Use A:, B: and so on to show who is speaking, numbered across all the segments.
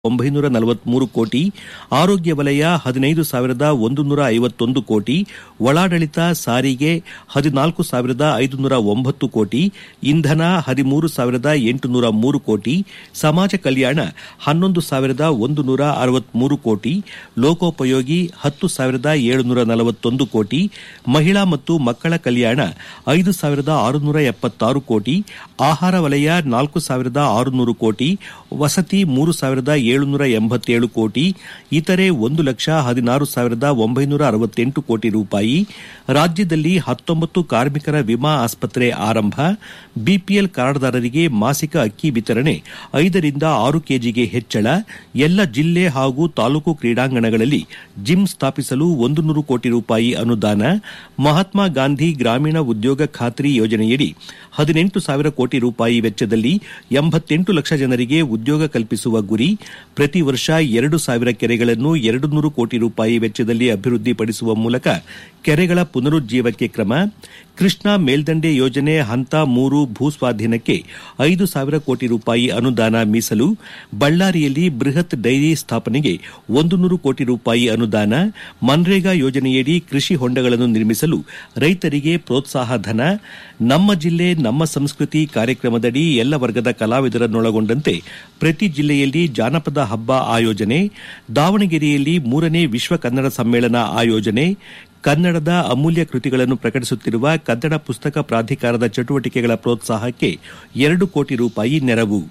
A: ಒಂಬೈನೂರ ನಲವತ್ಮೂರು ಕೋಟಿ ಆರೋಗ್ಯ ವಲಯ ಹದಿನೈದು ಸಾವಿರದ ಒಂದು ನೂರ ಐವತ್ತೊಂದು ಕೋಟಿ ಒಳಾಡಳಿತ ಸಾರಿಗೆ ಹದಿನಾಲ್ಕು ಸಾವಿರದ ಐದುನೂರ ಒಂಬತ್ತು ಕೋಟಿ ಇಂಧನ ಹದಿಮೂರು ಸಾವಿರದ ಎಂಟುನೂರ ಮೂರು ಕೋಟಿ ಸಮಾಜ ಕಲ್ಯಾಣ ಹನ್ನೊಂದು ಸಾವಿರದ ಒಂದು ನೂರ ಅರವತ್ಮೂರು ಕೋಟಿ ಲೋಕೋಪಯೋಗಿ ಹತ್ತು ಸಾವಿರದ ಏಳುನೂರ ನಲವತ್ತೊಂದು ಕೋಟಿ ಮಹಿಳಾ ಮತ್ತು ಮಕ್ಕಳ ಕಲ್ಯಾಣ ಐದು ಸಾವಿರದ ಆರುನೂರ ಎಪ್ಪತ್ತಾರು ಕೋಟಿ ಆಹಾರ ವಲಯ ನಾಲ್ಕು ಸಾವಿರದ ಆರುನೂರು ಕೋಟಿ ವಸತಿ ಮೂರು ಸಾವಿರದ ಏಳುನೂರ ಎಂಬತ್ತೇಳು ಕೋಟಿ ಇತರೆ ಒಂದು ಲಕ್ಷ ಹದಿನಾರು ಸಾವಿರದ ಒಂಬೈನೂರ ಅರವತ್ತೆಂಟು ಕೋಟಿ ರೂಪಾಯಿ ರಾಜ್ಯದಲ್ಲಿ ಹತ್ತೊಂಬತ್ತು ಕಾರ್ಮಿಕರ ವಿಮಾ ಆಸ್ಪತ್ರೆ ಆರಂಭ ಬಿಪಿಎಲ್ ಕಾರ್ಡ್ದಾರರಿಗೆ ಮಾಸಿಕ ಅಕ್ಕಿ ವಿತರಣೆ ಐದರಿಂದ ಆರು ಕೆಜಿಗೆ ಹೆಚ್ಚಳ ಎಲ್ಲ ಜಿಲ್ಲೆ ಹಾಗೂ ತಾಲೂಕು ಕ್ರೀಡಾಂಗಣಗಳಲ್ಲಿ ಜಿಮ್ ಸ್ಥಾಪಿಸಲು ಒಂದು ನೂರು ಕೋಟಿ ರೂಪಾಯಿ ಅನುದಾನ ಮಹಾತ್ಮ ಗಾಂಧಿ ಗ್ರಾಮೀಣ ಉದ್ಯೋಗ ಖಾತ್ರಿ ಯೋಜನೆಯಡಿ ಹದಿನೆಂಟು ಸಾವಿರ ಕೋಟಿ ರೂಪಾಯಿ ವೆಚ್ಚದಲ್ಲಿ ಎಂಬತ್ತೆಂಟು ಲಕ್ಷ ಜನರಿಗೆ ಉದ್ಯೋಗ ಕಲ್ಪಿಸುವ ಗುರಿ ಪ್ರತಿ ವರ್ಷ ಎರಡು ಸಾವಿರ ಕೆರೆಗಳನ್ನು ಎರಡು ನೂರು ಕೋಟಿ ರೂಪಾಯಿ ವೆಚ್ಚದಲ್ಲಿ ಅಭಿವೃದ್ಧಿಪಡಿಸುವ ಮೂಲಕ ಕೆರೆಗಳ ಪುನರುಜ್ಜೀವಕ್ಕೆ ಕ್ರಮ ಕೃಷ್ಣಾ ಮೇಲ್ದಂಡೆ ಯೋಜನೆ ಹಂತ ಮೂರು ಭೂಸ್ವಾಧೀನಕ್ಕೆ ಐದು ಸಾವಿರ ಕೋಟಿ ರೂಪಾಯಿ ಅನುದಾನ ಮೀಸಲು ಬಳ್ಳಾರಿಯಲ್ಲಿ ಬೃಹತ್ ಡೈರಿ ಸ್ಥಾಪನೆಗೆ ಒಂದು ನೂರು ಕೋಟಿ ರೂಪಾಯಿ ಅನುದಾನ ಮನ್ರೇಗಾ ಯೋಜನೆಯಡಿ ಕೃಷಿ ಹೊಂಡಗಳನ್ನು ನಿರ್ಮಿಸಲು ರೈತರಿಗೆ ಪ್ರೋತ್ಸಾಹ ಧನ ನಮ್ಮ ಜಿಲ್ಲೆ ನಮ್ಮ ಸಂಸ್ಕೃತಿ ಕಾರ್ಯಕ್ರಮದಡಿ ಎಲ್ಲ ವರ್ಗದ ಕಲಾವಿದರನ್ನೊಳಗೊಂಡಂತೆ ಪ್ರತಿ ಜಿಲ್ಲೆಯಲ್ಲಿ ಜಾನಪದ ಹಬ್ಬ ಆಯೋಜನೆ ದಾವಣಗೆರೆಯಲ್ಲಿ ಮೂರನೇ ವಿಶ್ವ ಕನ್ನಡ ಸಮ್ಮೇಳನ ಆಯೋಜನೆ ಕನ್ನಡದ ಅಮೂಲ್ಯ ಕೃತಿಗಳನ್ನು ಪ್ರಕಟಿಸುತ್ತಿರುವ ಕನ್ನಡ ಪುಸ್ತಕ ಪ್ರಾಧಿಕಾರದ ಚಟುವಟಿಕೆಗಳ ಪ್ರೋತ್ಸಾಹಕ್ಕೆ ಎರಡು ಕೋಟಿ ರೂಪಾಯಿ ನೆರವು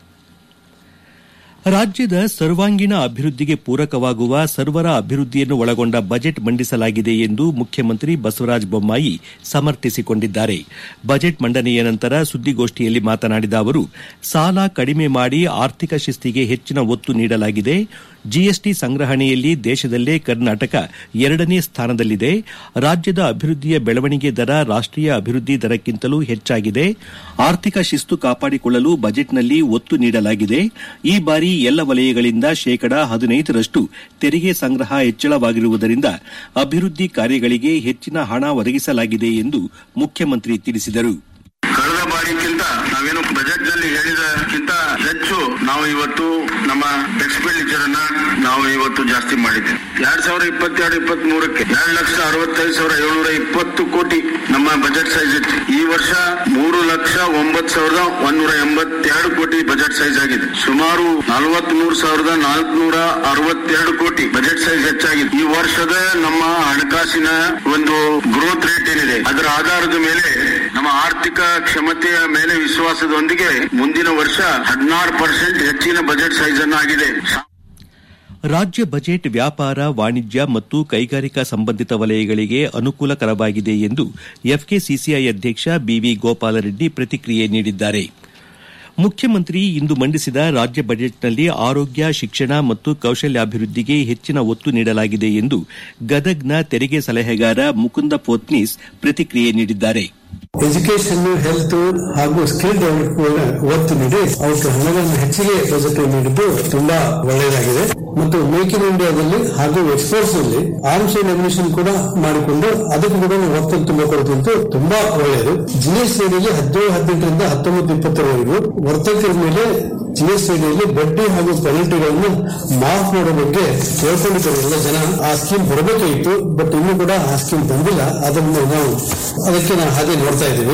A: ರಾಜ್ಯದ ಸರ್ವಾಂಗೀಣ ಅಭಿವೃದ್ಧಿಗೆ ಪೂರಕವಾಗುವ ಸರ್ವರ ಅಭಿವೃದ್ಧಿಯನ್ನು ಒಳಗೊಂಡ ಬಜೆಟ್ ಮಂಡಿಸಲಾಗಿದೆ ಎಂದು ಮುಖ್ಯಮಂತ್ರಿ ಬಸವರಾಜ ಬೊಮ್ಮಾಯಿ ಸಮರ್ಥಿಸಿಕೊಂಡಿದ್ದಾರೆ ಬಜೆಟ್ ಮಂಡನೆಯ ನಂತರ ಸುದ್ದಿಗೋಷ್ಠಿಯಲ್ಲಿ ಮಾತನಾಡಿದ ಅವರು ಸಾಲ ಕಡಿಮೆ ಮಾಡಿ ಆರ್ಥಿಕ ಶಿಸ್ತಿಗೆ ಹೆಚ್ಚಿನ ಒತ್ತು ನೀಡಲಾಗಿದೆ ಜಿಎಸ್ಟಿ ಸಂಗ್ರಹಣೆಯಲ್ಲಿ ದೇಶದಲ್ಲೇ ಕರ್ನಾಟಕ ಎರಡನೇ ಸ್ಥಾನದಲ್ಲಿದೆ ರಾಜ್ಯದ ಅಭಿವೃದ್ಧಿಯ ಬೆಳವಣಿಗೆ ದರ ರಾಷ್ಟೀಯ ಅಭಿವೃದ್ಧಿ ದರಕ್ಕಿಂತಲೂ ಹೆಚ್ಚಾಗಿದೆ ಆರ್ಥಿಕ ಶಿಸ್ತು ಕಾಪಾಡಿಕೊಳ್ಳಲು ಬಜೆಟ್ನಲ್ಲಿ ಒತ್ತು ನೀಡಲಾಗಿದೆ ಈ ಬಾರಿ ಎಲ್ಲ ವಲಯಗಳಿಂದ ಶೇಕಡ ಹದಿನೈದರಷ್ಟು ತೆರಿಗೆ ಸಂಗ್ರಹ ಹೆಚ್ಚಳವಾಗಿರುವುದರಿಂದ ಅಭಿವೃದ್ಧಿ ಕಾರ್ಯಗಳಿಗೆ ಹೆಚ್ಚಿನ ಹಣ ಒದಗಿಸಲಾಗಿದೆ ಎಂದು ಮುಖ್ಯಮಂತ್ರಿ ತಿಳಿಸಿದರು
B: ಕಳೆದ ಬಾರಿಗಿಂತ ನಾವೇನು ಬಜೆಟ್ ನಲ್ಲಿ ಹೇಳಿದಕ್ಕಿಂತ ಹೆಚ್ಚು ನಾವು ಇವತ್ತು ನಮ್ಮ ಎಕ್ಸ್ಪೆಂಡಿಚರ್ ಅನ್ನ ನಾವು ಇವತ್ತು ಜಾಸ್ತಿ ಮಾಡಿದ್ದೇವೆ ಎರಡ್ ಸಾವಿರದ ಇಪ್ಪತ್ತೆರಡು ಇಪ್ಪತ್ತ್ ಮೂರಕ್ಕೆ ಎರಡು ಲಕ್ಷ ಅರವತ್ತೈದು ಸಾವಿರ ಏಳ್ನೂರ ಇಪ್ಪತ್ತು ಕೋಟಿ ನಮ್ಮ ಬಜೆಟ್ ಸೈಜ್ ಇತ್ತು ಈ ವರ್ಷ ಮೂರು ಲಕ್ಷ ಒಂಬತ್ತು ಸಾವಿರದ ಒಂದೂರ ಎಂಬತ್ತೆರಡು ಕೋಟಿ ಬಜೆಟ್ ಸೈಜ್ ಆಗಿದೆ ಸುಮಾರು ನಲವತ್ತ್ ಮೂರು ಸಾವಿರದ ನಾಲ್ಕುನೂರ ಅರವತ್ತೆರಡು ಕೋಟಿ ಬಜೆಟ್ ಸೈಜ್ ಹೆಚ್ಚಾಗಿದೆ ಈ ವರ್ಷದ ನಮ್ಮ ಹಣಕಾಸಿನ ಒಂದು ಗ್ರೋತ್ ರೇಟ್ ಏನಿದೆ ಅದರ ಆಧಾರದ ಮೇಲೆ ನಮ್ಮ ಆರ್ಥಿಕ ಕ್ಷಮತೆಯ ಮೇಲೆ ವಿಶ್ವಾಸದೊಂದಿಗೆ ಮುಂದಿನ ವರ್ಷ ಹದಿನಾರು ಪರ್ಸೆಂಟ್ ಹೆಚ್ಚಿನ ಬಜೆಟ್ ಸೈಜ್ ಅನ್ನು ಆಗಿದೆ
A: ರಾಜ್ಯ ಬಜೆಟ್ ವ್ಯಾಪಾರ ವಾಣಿಜ್ಯ ಮತ್ತು ಕೈಗಾರಿಕಾ ಸಂಬಂಧಿತ ವಲಯಗಳಿಗೆ ಅನುಕೂಲಕರವಾಗಿದೆ ಎಂದು ಎಫ್ಕೆಸಿಸಿಐ ಅಧ್ಯಕ್ಷ ಬಿವಿ ಗೋಪಾಲರೆಡ್ಡಿ ಪ್ರತಿಕ್ರಿಯೆ ನೀಡಿದ್ದಾರೆ ಮುಖ್ಯಮಂತ್ರಿ ಇಂದು ಮಂಡಿಸಿದ ರಾಜ್ಯ ಬಜೆಟ್ನಲ್ಲಿ ಆರೋಗ್ಯ ಶಿಕ್ಷಣ ಮತ್ತು ಕೌಶಲ್ಯಾಭಿವೃದ್ಧಿಗೆ ಹೆಚ್ಚಿನ ಒತ್ತು ನೀಡಲಾಗಿದೆ ಎಂದು ಗದಗ್ನ ತೆರಿಗೆ ಸಲಹೆಗಾರ ಮುಕುಂದ ಪೋತ್ನೀಸ್ ಪ್ರತಿಕ್ರಿಯೆ ನೀಡಿದ್ದಾರೆ
C: ಎಜುಕೇಶನ್ ಹೆಲ್ತ್ ಹಾಗೂ ಸ್ಕಿಲ್ ಡೆವಲಪ್ಮೆಂಟ್ ಒತ್ತು ನೀಡಿ ಅವಕ್ಕೆ ಹಣವನ್ನು ಹೆಚ್ಚಿಗೆ ಬಜೆಟ್ ನೀಡಿದ್ದು ತುಂಬಾ ಒಳ್ಳೆಯದಾಗಿದೆ ಮತ್ತು ಮೇಕ್ ಇನ್ ಇಂಡಿಯಾದಲ್ಲಿ ಹಾಗೂ ಎಕ್ಸ್ಪೋರ್ಟ್ಸ್ ನಲ್ಲಿ ಆರ್ಮ್ಸ್ ಅಂಡ್ ಅಮ್ಯುನಿಷನ್ ಕೂಡ ಮಾಡಿಕೊಂಡು ಅದಕ್ಕೂ ಕೂಡ ಒತ್ತು ತುಂಬ ಕೊಡುತ್ತಿದ್ದು ತುಂಬಾ ಒಳ್ಳೆಯದು ಜಿಎಸ್ಟಿ ಅಡಿಯಲ್ಲಿ ಹದಿನೇಳು ಹದಿನೆಂಟರಿಂದ ಹತ್ತೊಂಬತ್ತು ಇಪ್ಪತ್ತರವರೆಗೂ ವರ್ತಕರ ಮೇಲೆ ಜಿಎಸ್ಟಿ ಅಡಿಯಲ್ಲಿ ಬಡ್ಡಿ ಹಾಗೂ ಪೆನಲ್ಟಿಗಳನ್ನು ಮಾಫ್ ಮಾಡೋ ಬಗ್ಗೆ ಕೇಳ್ಕೊಂಡಿದ್ದಾರೆ ಎಲ್ಲ ಜನ ಆ ಸ್ಕೀಮ್ ಬರಬೇಕಾಗಿತ್ತು ಬಟ್ ಇನ್ನೂ ಕೂಡ ಆ ಸ್ಕೀಮ್ ಬಂದಿಲ್ಲ ಅದನ್ನು ನಾವು ಅದಕ್ಕೆ ನಾವು ಹಾಗೆ ನೋಡ್ತಾ ಇದ್ದೀವಿ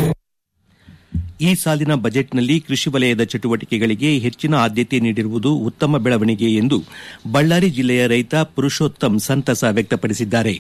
A: ಈ ಸಾಲಿನ ಬಜೆಟ್ನಲ್ಲಿ ಕೃಷಿ ವಲಯದ ಚಟುವಟಿಕೆಗಳಿಗೆ ಹೆಚ್ಚಿನ ಆದ್ಯತೆ ನೀಡಿರುವುದು ಉತ್ತಮ ಬೆಳವಣಿಗೆ ಎಂದು ಬಳ್ಳಾರಿ ಜಿಲ್ಲೆಯ ರೈತ ಪುರುಷೋತ್ತಮ್ ಸಂತಸ ವ್ಯಕ್ತಪಡಿಸಿದ್ದಾರೆ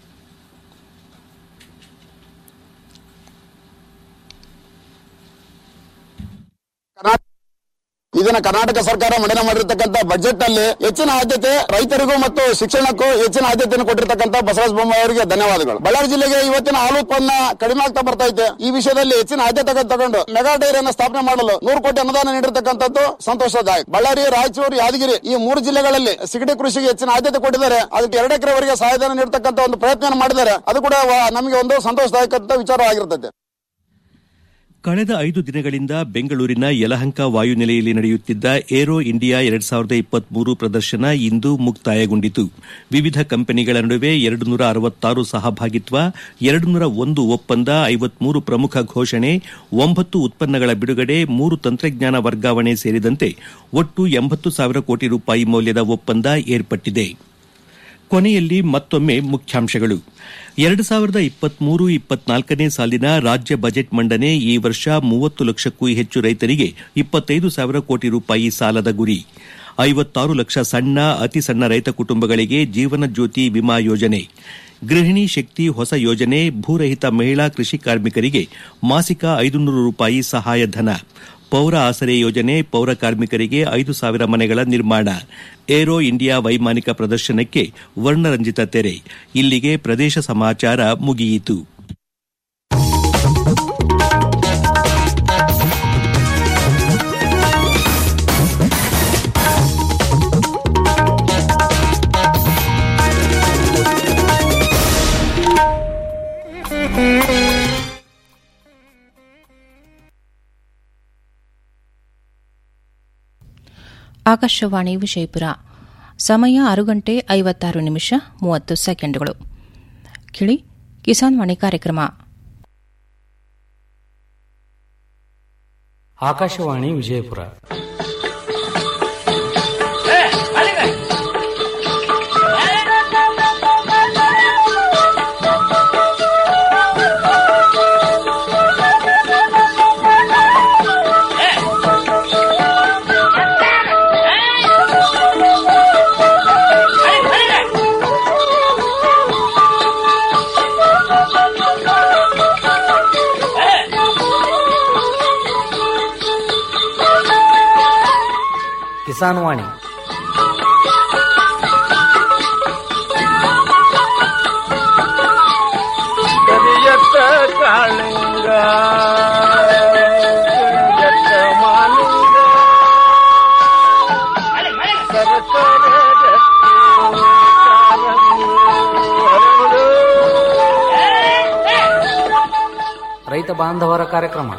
D: ಇದನ್ನ ಕರ್ನಾಟಕ ಸರ್ಕಾರ ಮಂಡನೆ ಮಾಡಿರ್ತಕ್ಕಂಥ ಬಜೆಟ್ ನಲ್ಲಿ ಹೆಚ್ಚಿನ ಆದ್ಯತೆ ರೈತರಿಗೂ ಮತ್ತು ಶಿಕ್ಷಣಕ್ಕೂ ಹೆಚ್ಚಿನ ಆದ್ಯತೆಯನ್ನು ಕೊಟ್ಟಿರ್ತಕ್ಕಂಥ ಬಸವರಾಜ ಬೊಮ್ಮಾಯಿ ಅವರಿಗೆ ಧನ್ಯವಾದಗಳು ಬಳ್ಳಾರಿ ಜಿಲ್ಲೆಗೆ ಇವತ್ತಿನ ಹಾಲು ಉತ್ಪನ್ನ ಕಡಿಮೆ ಆಗ್ತಾ ಬರ್ತಾ ಇದೆ ಈ ವಿಷಯದಲ್ಲಿ ಹೆಚ್ಚಿನ ಆದ್ಯತೆ ತಗೊಂಡು ಮೆಗಾ ಡೈರಿಯನ್ನು ಸ್ಥಾಪನೆ ಮಾಡಲು ನೂರು ಕೋಟಿ ಅನುದಾನ ನೀಡಿರ್ತಕ್ಕಂಥದ್ದು ಸಂತೋಷದಾಯಕ ಬಳ್ಳಾರಿ ರಾಯಚೂರು ಯಾದಗಿರಿ ಈ ಮೂರು ಜಿಲ್ಲೆಗಳಲ್ಲಿ ಸಿಗಡಿ ಕೃಷಿಗೆ ಹೆಚ್ಚಿನ ಆದ್ಯತೆ ಕೊಟ್ಟಿದ್ದಾರೆ ಅದಕ್ಕೆ ಎರಡು ಎಕರೆವರೆಗೆ ಸಹಾಯಧನ ನೀಡತಕ್ಕಂಥ ಒಂದು ಪ್ರಯತ್ನ ಮಾಡಿದ್ದಾರೆ ಅದು ಕೂಡ ವ- ನಮಗೆ ಒಂದು ಸಂತೋಷದಾಯಕ ವಿಚಾರವಾಗಿರುತ್ತದೆ
A: ಕಳೆದ ಐದು ದಿನಗಳಿಂದ ಬೆಂಗಳೂರಿನ ಯಲಹಂಕ ವಾಯುನೆಲೆಯಲ್ಲಿ ನಡೆಯುತ್ತಿದ್ದ ಏರೋ ಇಂಡಿಯಾ ಎರಡ್ ಸಾವಿರದ ಇಪ್ಪತ್ಮೂರು ಪ್ರದರ್ಶನ ಇಂದು ಮುಕ್ತಾಯಗೊಂಡಿತು ವಿವಿಧ ಕಂಪನಿಗಳ ನಡುವೆ ಎರಡು ನೂರ ಅರವತ್ತಾರು ಸಹಭಾಗಿತ್ವ ಎರಡು ನೂರ ಒಂದು ಒಪ್ಪಂದ ಐವತ್ಮೂರು ಪ್ರಮುಖ ಘೋಷಣೆ ಒಂಬತ್ತು ಉತ್ಪನ್ನಗಳ ಬಿಡುಗಡೆ ಮೂರು ತಂತ್ರಜ್ಞಾನ ವರ್ಗಾವಣೆ ಸೇರಿದಂತೆ ಒಟ್ಟು ಎಂಬತ್ತು ಸಾವಿರ ಕೋಟಿ ರೂಪಾಯಿ ಮೌಲ್ಯದ ಒಪ್ಪಂದ ಏರ್ಪಟ್ಟಿದೆ ಕೊನೆಯಲ್ಲಿ ಮತ್ತೊಮ್ಮೆ ಮುಖ್ಯಾಂಶಗಳು ಎರಡು ಸಾವಿರದ ಇಪ್ಪತ್ಮೂರು ಇಪ್ಪತ್ನಾಲ್ಕನೇ ಸಾಲಿನ ರಾಜ್ಯ ಬಜೆಟ್ ಮಂಡನೆ ಈ ವರ್ಷ ಮೂವತ್ತು ಲಕ್ಷಕ್ಕೂ ಹೆಚ್ಚು ರೈತರಿಗೆ ಇಪ್ಪತ್ತೈದು ಸಾವಿರ ಕೋಟಿ ರೂಪಾಯಿ ಸಾಲದ ಗುರಿ ಐವತ್ತಾರು ಲಕ್ಷ ಸಣ್ಣ ಅತಿ ಸಣ್ಣ ರೈತ ಕುಟುಂಬಗಳಿಗೆ ಜೀವನ ಜ್ಯೋತಿ ವಿಮಾ ಯೋಜನೆ ಗೃಹಿಣಿ ಶಕ್ತಿ ಹೊಸ ಯೋಜನೆ ಭೂರಹಿತ ಮಹಿಳಾ ಕೃಷಿ ಕಾರ್ಮಿಕರಿಗೆ ಮಾಸಿಕ ಐದುನೂರು ರೂಪಾಯಿ ಸಹಾಯಧನ ಪೌರ ಆಸರೆ ಯೋಜನೆ ಪೌರ ಕಾರ್ಮಿಕರಿಗೆ ಐದು ಸಾವಿರ ಮನೆಗಳ ನಿರ್ಮಾಣ ಏರೋ ಇಂಡಿಯಾ ವೈಮಾನಿಕ ಪ್ರದರ್ಶನಕ್ಕೆ ವರ್ಣರಂಜಿತ ತೆರೆ ಇಲ್ಲಿಗೆ ಪ್ರದೇಶ ಸಮಾಚಾರ ಮುಗಿಯಿತು
E: ಆಕಾಶವಾಣಿ ವಿಜಯಪುರ ಸಮಯ ಆರು ಗಂಟೆ ಐವತ್ತಾರು ನಿಮಿಷ ಮೂವತ್ತು ಸೆಕೆಂಡ್ಗಳು ಕಿಳಿ ಕಿಸಾನ್ ವಾಣಿ ಕಾರ್ಯಕ್ರಮ
F: ಆಕಾಶವಾಣಿ ವಿಜಯಪುರ ಕಿಸಾನ್ ವಾಣಿ
G: ಕರಿಯತ್ತ ಕಾಳಿಂಗ ಕರಿಯತ್ತ ಮಾಲಿಂಗ ಸರಸರ ಗಟ್ಟಿ ಕಾಲಂಗಿ ಹರಡು.
F: ರೈತ ಬಾಂಧವರ ಕಾರ್ಯಕ್ರಮ